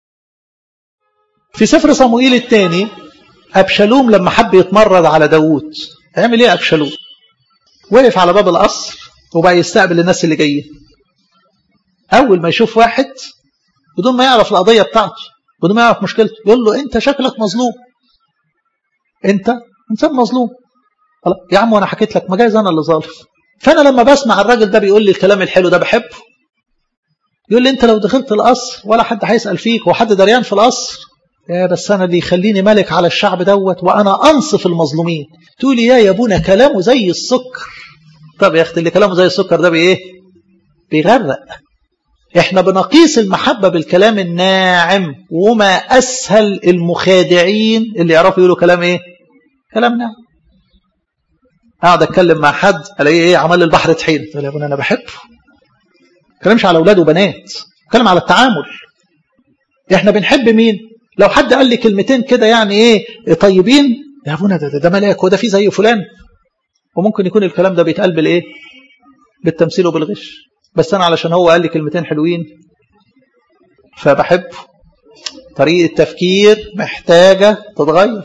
A: في سفر صموئيل الثاني أبشالوم لما حب يتمرد على داوود عمل ايه أبشالوم وقف على باب القصر وبقى يستقبل الناس اللي جايين أول ما يشوف واحد بدون ما يعرف القضية بتاعته بدون ما يعرف مشكلته يقول له أنت شكلك مظلوم أنت إنسان مظلوم خلاص يا عم وأنا حكيت لك ما جايز أنا اللي ظالم فأنا لما بسمع الراجل ده بيقول لي الكلام الحلو ده بحبه يقول لي أنت لو دخلت القصر ولا حد هيسأل فيك وحد دريان في القصر يا بس أنا اللي يخليني ملك على الشعب دوت وأنا أنصف المظلومين تقول لي يا يا ابونا كلامه زي السكر طب يا أختي اللي كلامه زي السكر ده بإيه بيغرق احنا بنقيس المحبة بالكلام الناعم وما أسهل المخادعين اللي يعرفوا يقولوا كلام إيه كلام ناعم قاعد أتكلم مع حد ألاقيه إيه عمل البحر طحين يقول يا ابونا أنا بحبه كلامش على أولاد وبنات كلام على التعامل احنا بنحب مين لو حد قال لي كلمتين كده يعني ايه طيبين يا ابونا ده ده, ده ملاك وده في زي فلان وممكن يكون الكلام ده بيتقال بالايه بالتمثيل وبالغش بس انا علشان هو قال لي كلمتين حلوين فبحبه طريقه تفكير محتاجه تتغير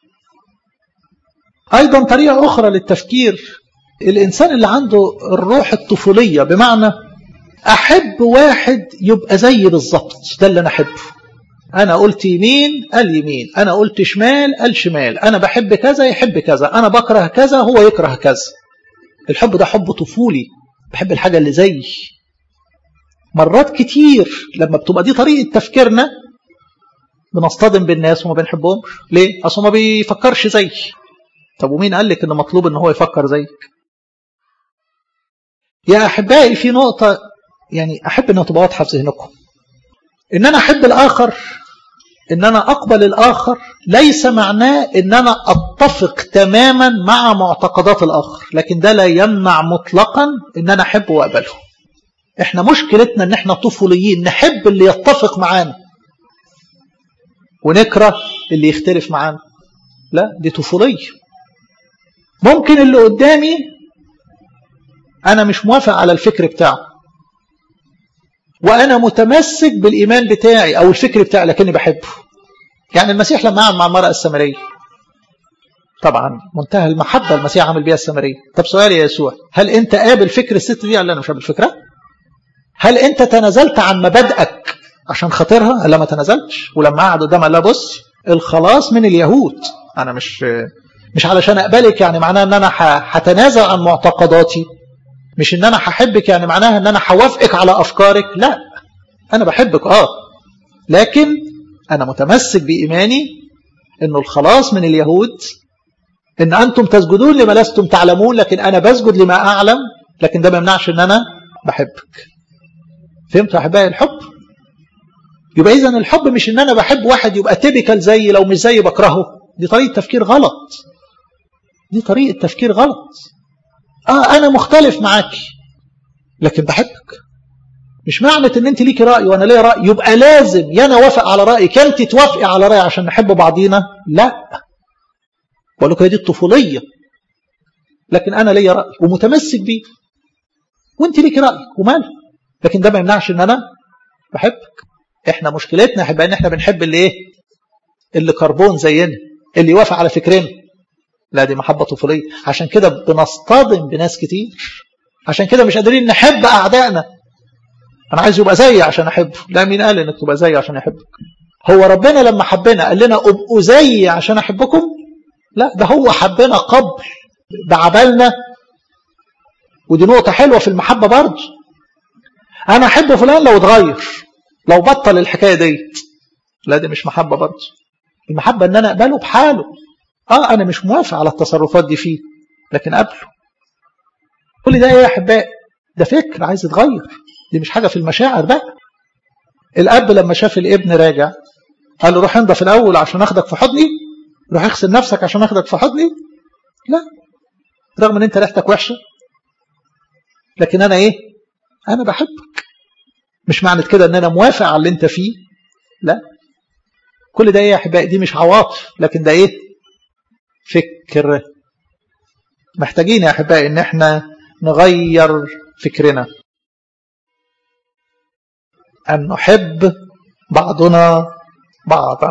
A: ايضا طريقه اخرى للتفكير الانسان اللي عنده الروح الطفوليه بمعنى احب واحد يبقى زيي بالظبط ده اللي انا احبه أنا قلت يمين قال يمين أنا قلت شمال قال شمال أنا بحب كذا يحب كذا أنا بكره كذا هو يكره كذا الحب ده حب طفولي بحب الحاجة اللي زي مرات كتير لما بتبقى دي طريقة تفكيرنا بنصطدم بالناس وما بنحبهمش ليه؟ أصله ما بيفكرش زي طب ومين قال لك إن مطلوب إن هو يفكر زيك يا أحبائي في نقطة يعني أحب إنها تبقى واضحة في ذهنكم إن أنا أحب الآخر إن أنا أقبل الآخر ليس معناه إن أنا أتفق تماما مع معتقدات الآخر لكن ده لا يمنع مطلقا إن أنا أحبه وأقبله إحنا مشكلتنا إن إحنا طفوليين نحب اللي يتفق معانا ونكره اللي يختلف معانا لا دي طفولية ممكن اللي قدامي أنا مش موافق على الفكر بتاعه وأنا متمسك بالإيمان بتاعي أو الفكر بتاعي لكني بحبه يعني المسيح لما قعد مع المرأة السامرية طبعا منتهى المحبة المسيح عمل بيها السامرية طب سؤال يا يسوع هل أنت قابل فكر الست دي ولا أنا مش قابل فكرة هل أنت تنازلت عن مبادئك عشان خاطرها لا ما تنازلتش ولما قعد قدام قال لها بص الخلاص من اليهود أنا مش مش علشان أقبلك يعني معناها أن أنا هتنازل عن معتقداتي مش ان انا هحبك يعني معناها ان انا هوافقك على افكارك لا انا بحبك اه لكن انا متمسك بايماني انه الخلاص من اليهود ان انتم تسجدون لما لستم تعلمون لكن انا بسجد لما اعلم لكن ده ما يمنعش ان انا بحبك فهمتوا يا احبائي الحب يبقى اذا الحب مش ان انا بحب واحد يبقى تيبيكال زيي لو مش زيي بكرهه دي طريقه تفكير غلط دي طريقه تفكير غلط اه انا مختلف معاك لكن بحبك مش معنى ان انت ليكي راي وانا ليا راي يبقى لازم يا انا وافق على رايك يا انت توافقي على رايي عشان نحب بعضينا لا بقول لك دي الطفوليه لكن انا ليا راي ومتمسك بيه وانت ليكي رايك وماله لكن ده ما يمنعش ان انا بحبك احنا مشكلتنا احب ان احنا بنحب اللي ايه اللي كربون زينا اللي يوافق على فكرنا لا دي محبة طفولية عشان كده بنصطدم بناس كتير عشان كده مش قادرين نحب أعدائنا أنا عايز يبقى زيي عشان أحبه لا مين قال إنك تبقى زيي عشان أحبك هو ربنا لما حبنا قال لنا ابقوا زيي عشان أحبكم لا ده هو حبنا قبل بعبلنا ودي نقطة حلوة في المحبة برضه أنا أحب فلان لو اتغير لو بطل الحكاية ديت لا دي مش محبة برضه المحبة إن أنا أقبله بحاله اه انا مش موافق على التصرفات دي فيه لكن قبله كل ده ايه يا احبائي ده فكر عايز يتغير دي مش حاجه في المشاعر بقى الاب لما شاف الابن راجع قال له روح انضف الاول عشان اخدك في حضني روح اغسل نفسك عشان اخدك في حضني لا رغم ان انت ريحتك وحشه لكن انا ايه انا بحبك مش معنى كده ان انا موافق على اللي انت فيه لا كل ده ايه يا احبائي دي مش عواطف لكن ده ايه فكر محتاجين يا احبائي ان احنا نغير فكرنا ان نحب بعضنا بعضا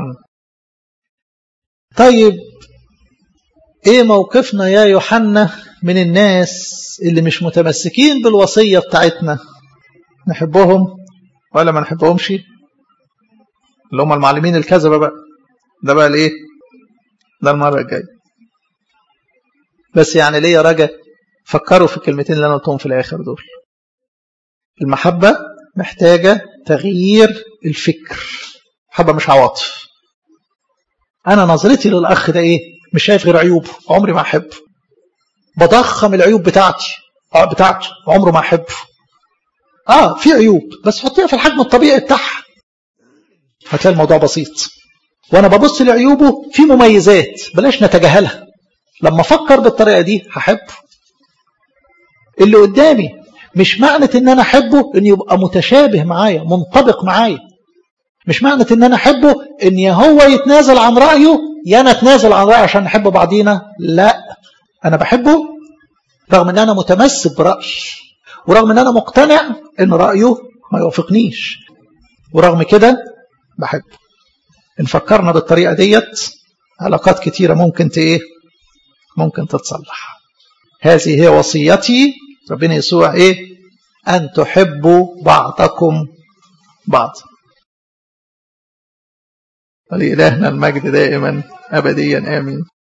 A: طيب ايه موقفنا يا يوحنا من الناس اللي مش متمسكين بالوصية بتاعتنا نحبهم ولا ما نحبهمش اللي هم المعلمين الكذبة بقى ده بقى الايه ده المرة الجاية بس يعني ليه يا رجا فكروا في الكلمتين اللي انا قلتهم في الاخر دول المحبة محتاجة تغيير الفكر محبة مش عواطف انا نظرتي للاخ ده ايه مش شايف غير عيوبه عمري ما احبه بضخم العيوب بتاعتي اه بتاعته عمره ما احبه اه في عيوب بس حطيها في الحجم الطبيعي بتاعها هتلاقي الموضوع بسيط وانا ببص لعيوبه في مميزات بلاش نتجاهلها لما افكر بالطريقه دي هحبه اللي قدامي مش معنى ان انا احبه ان يبقى متشابه معايا منطبق معايا مش معنى ان انا احبه ان يا هو يتنازل عن رايه يا انا اتنازل عن رايي عشان نحب بعضينا لا انا بحبه رغم ان انا متمسك برايي ورغم ان انا مقتنع ان رايه ما يوافقنيش ورغم كده بحبه ان فكرنا بالطريقه ديت علاقات كتيره ممكن ايه ممكن تتصلح هذه هي وصيتي ربنا يسوع ايه ان تحبوا بعضكم بعض ولإلهنا المجد دائما أبديا آمين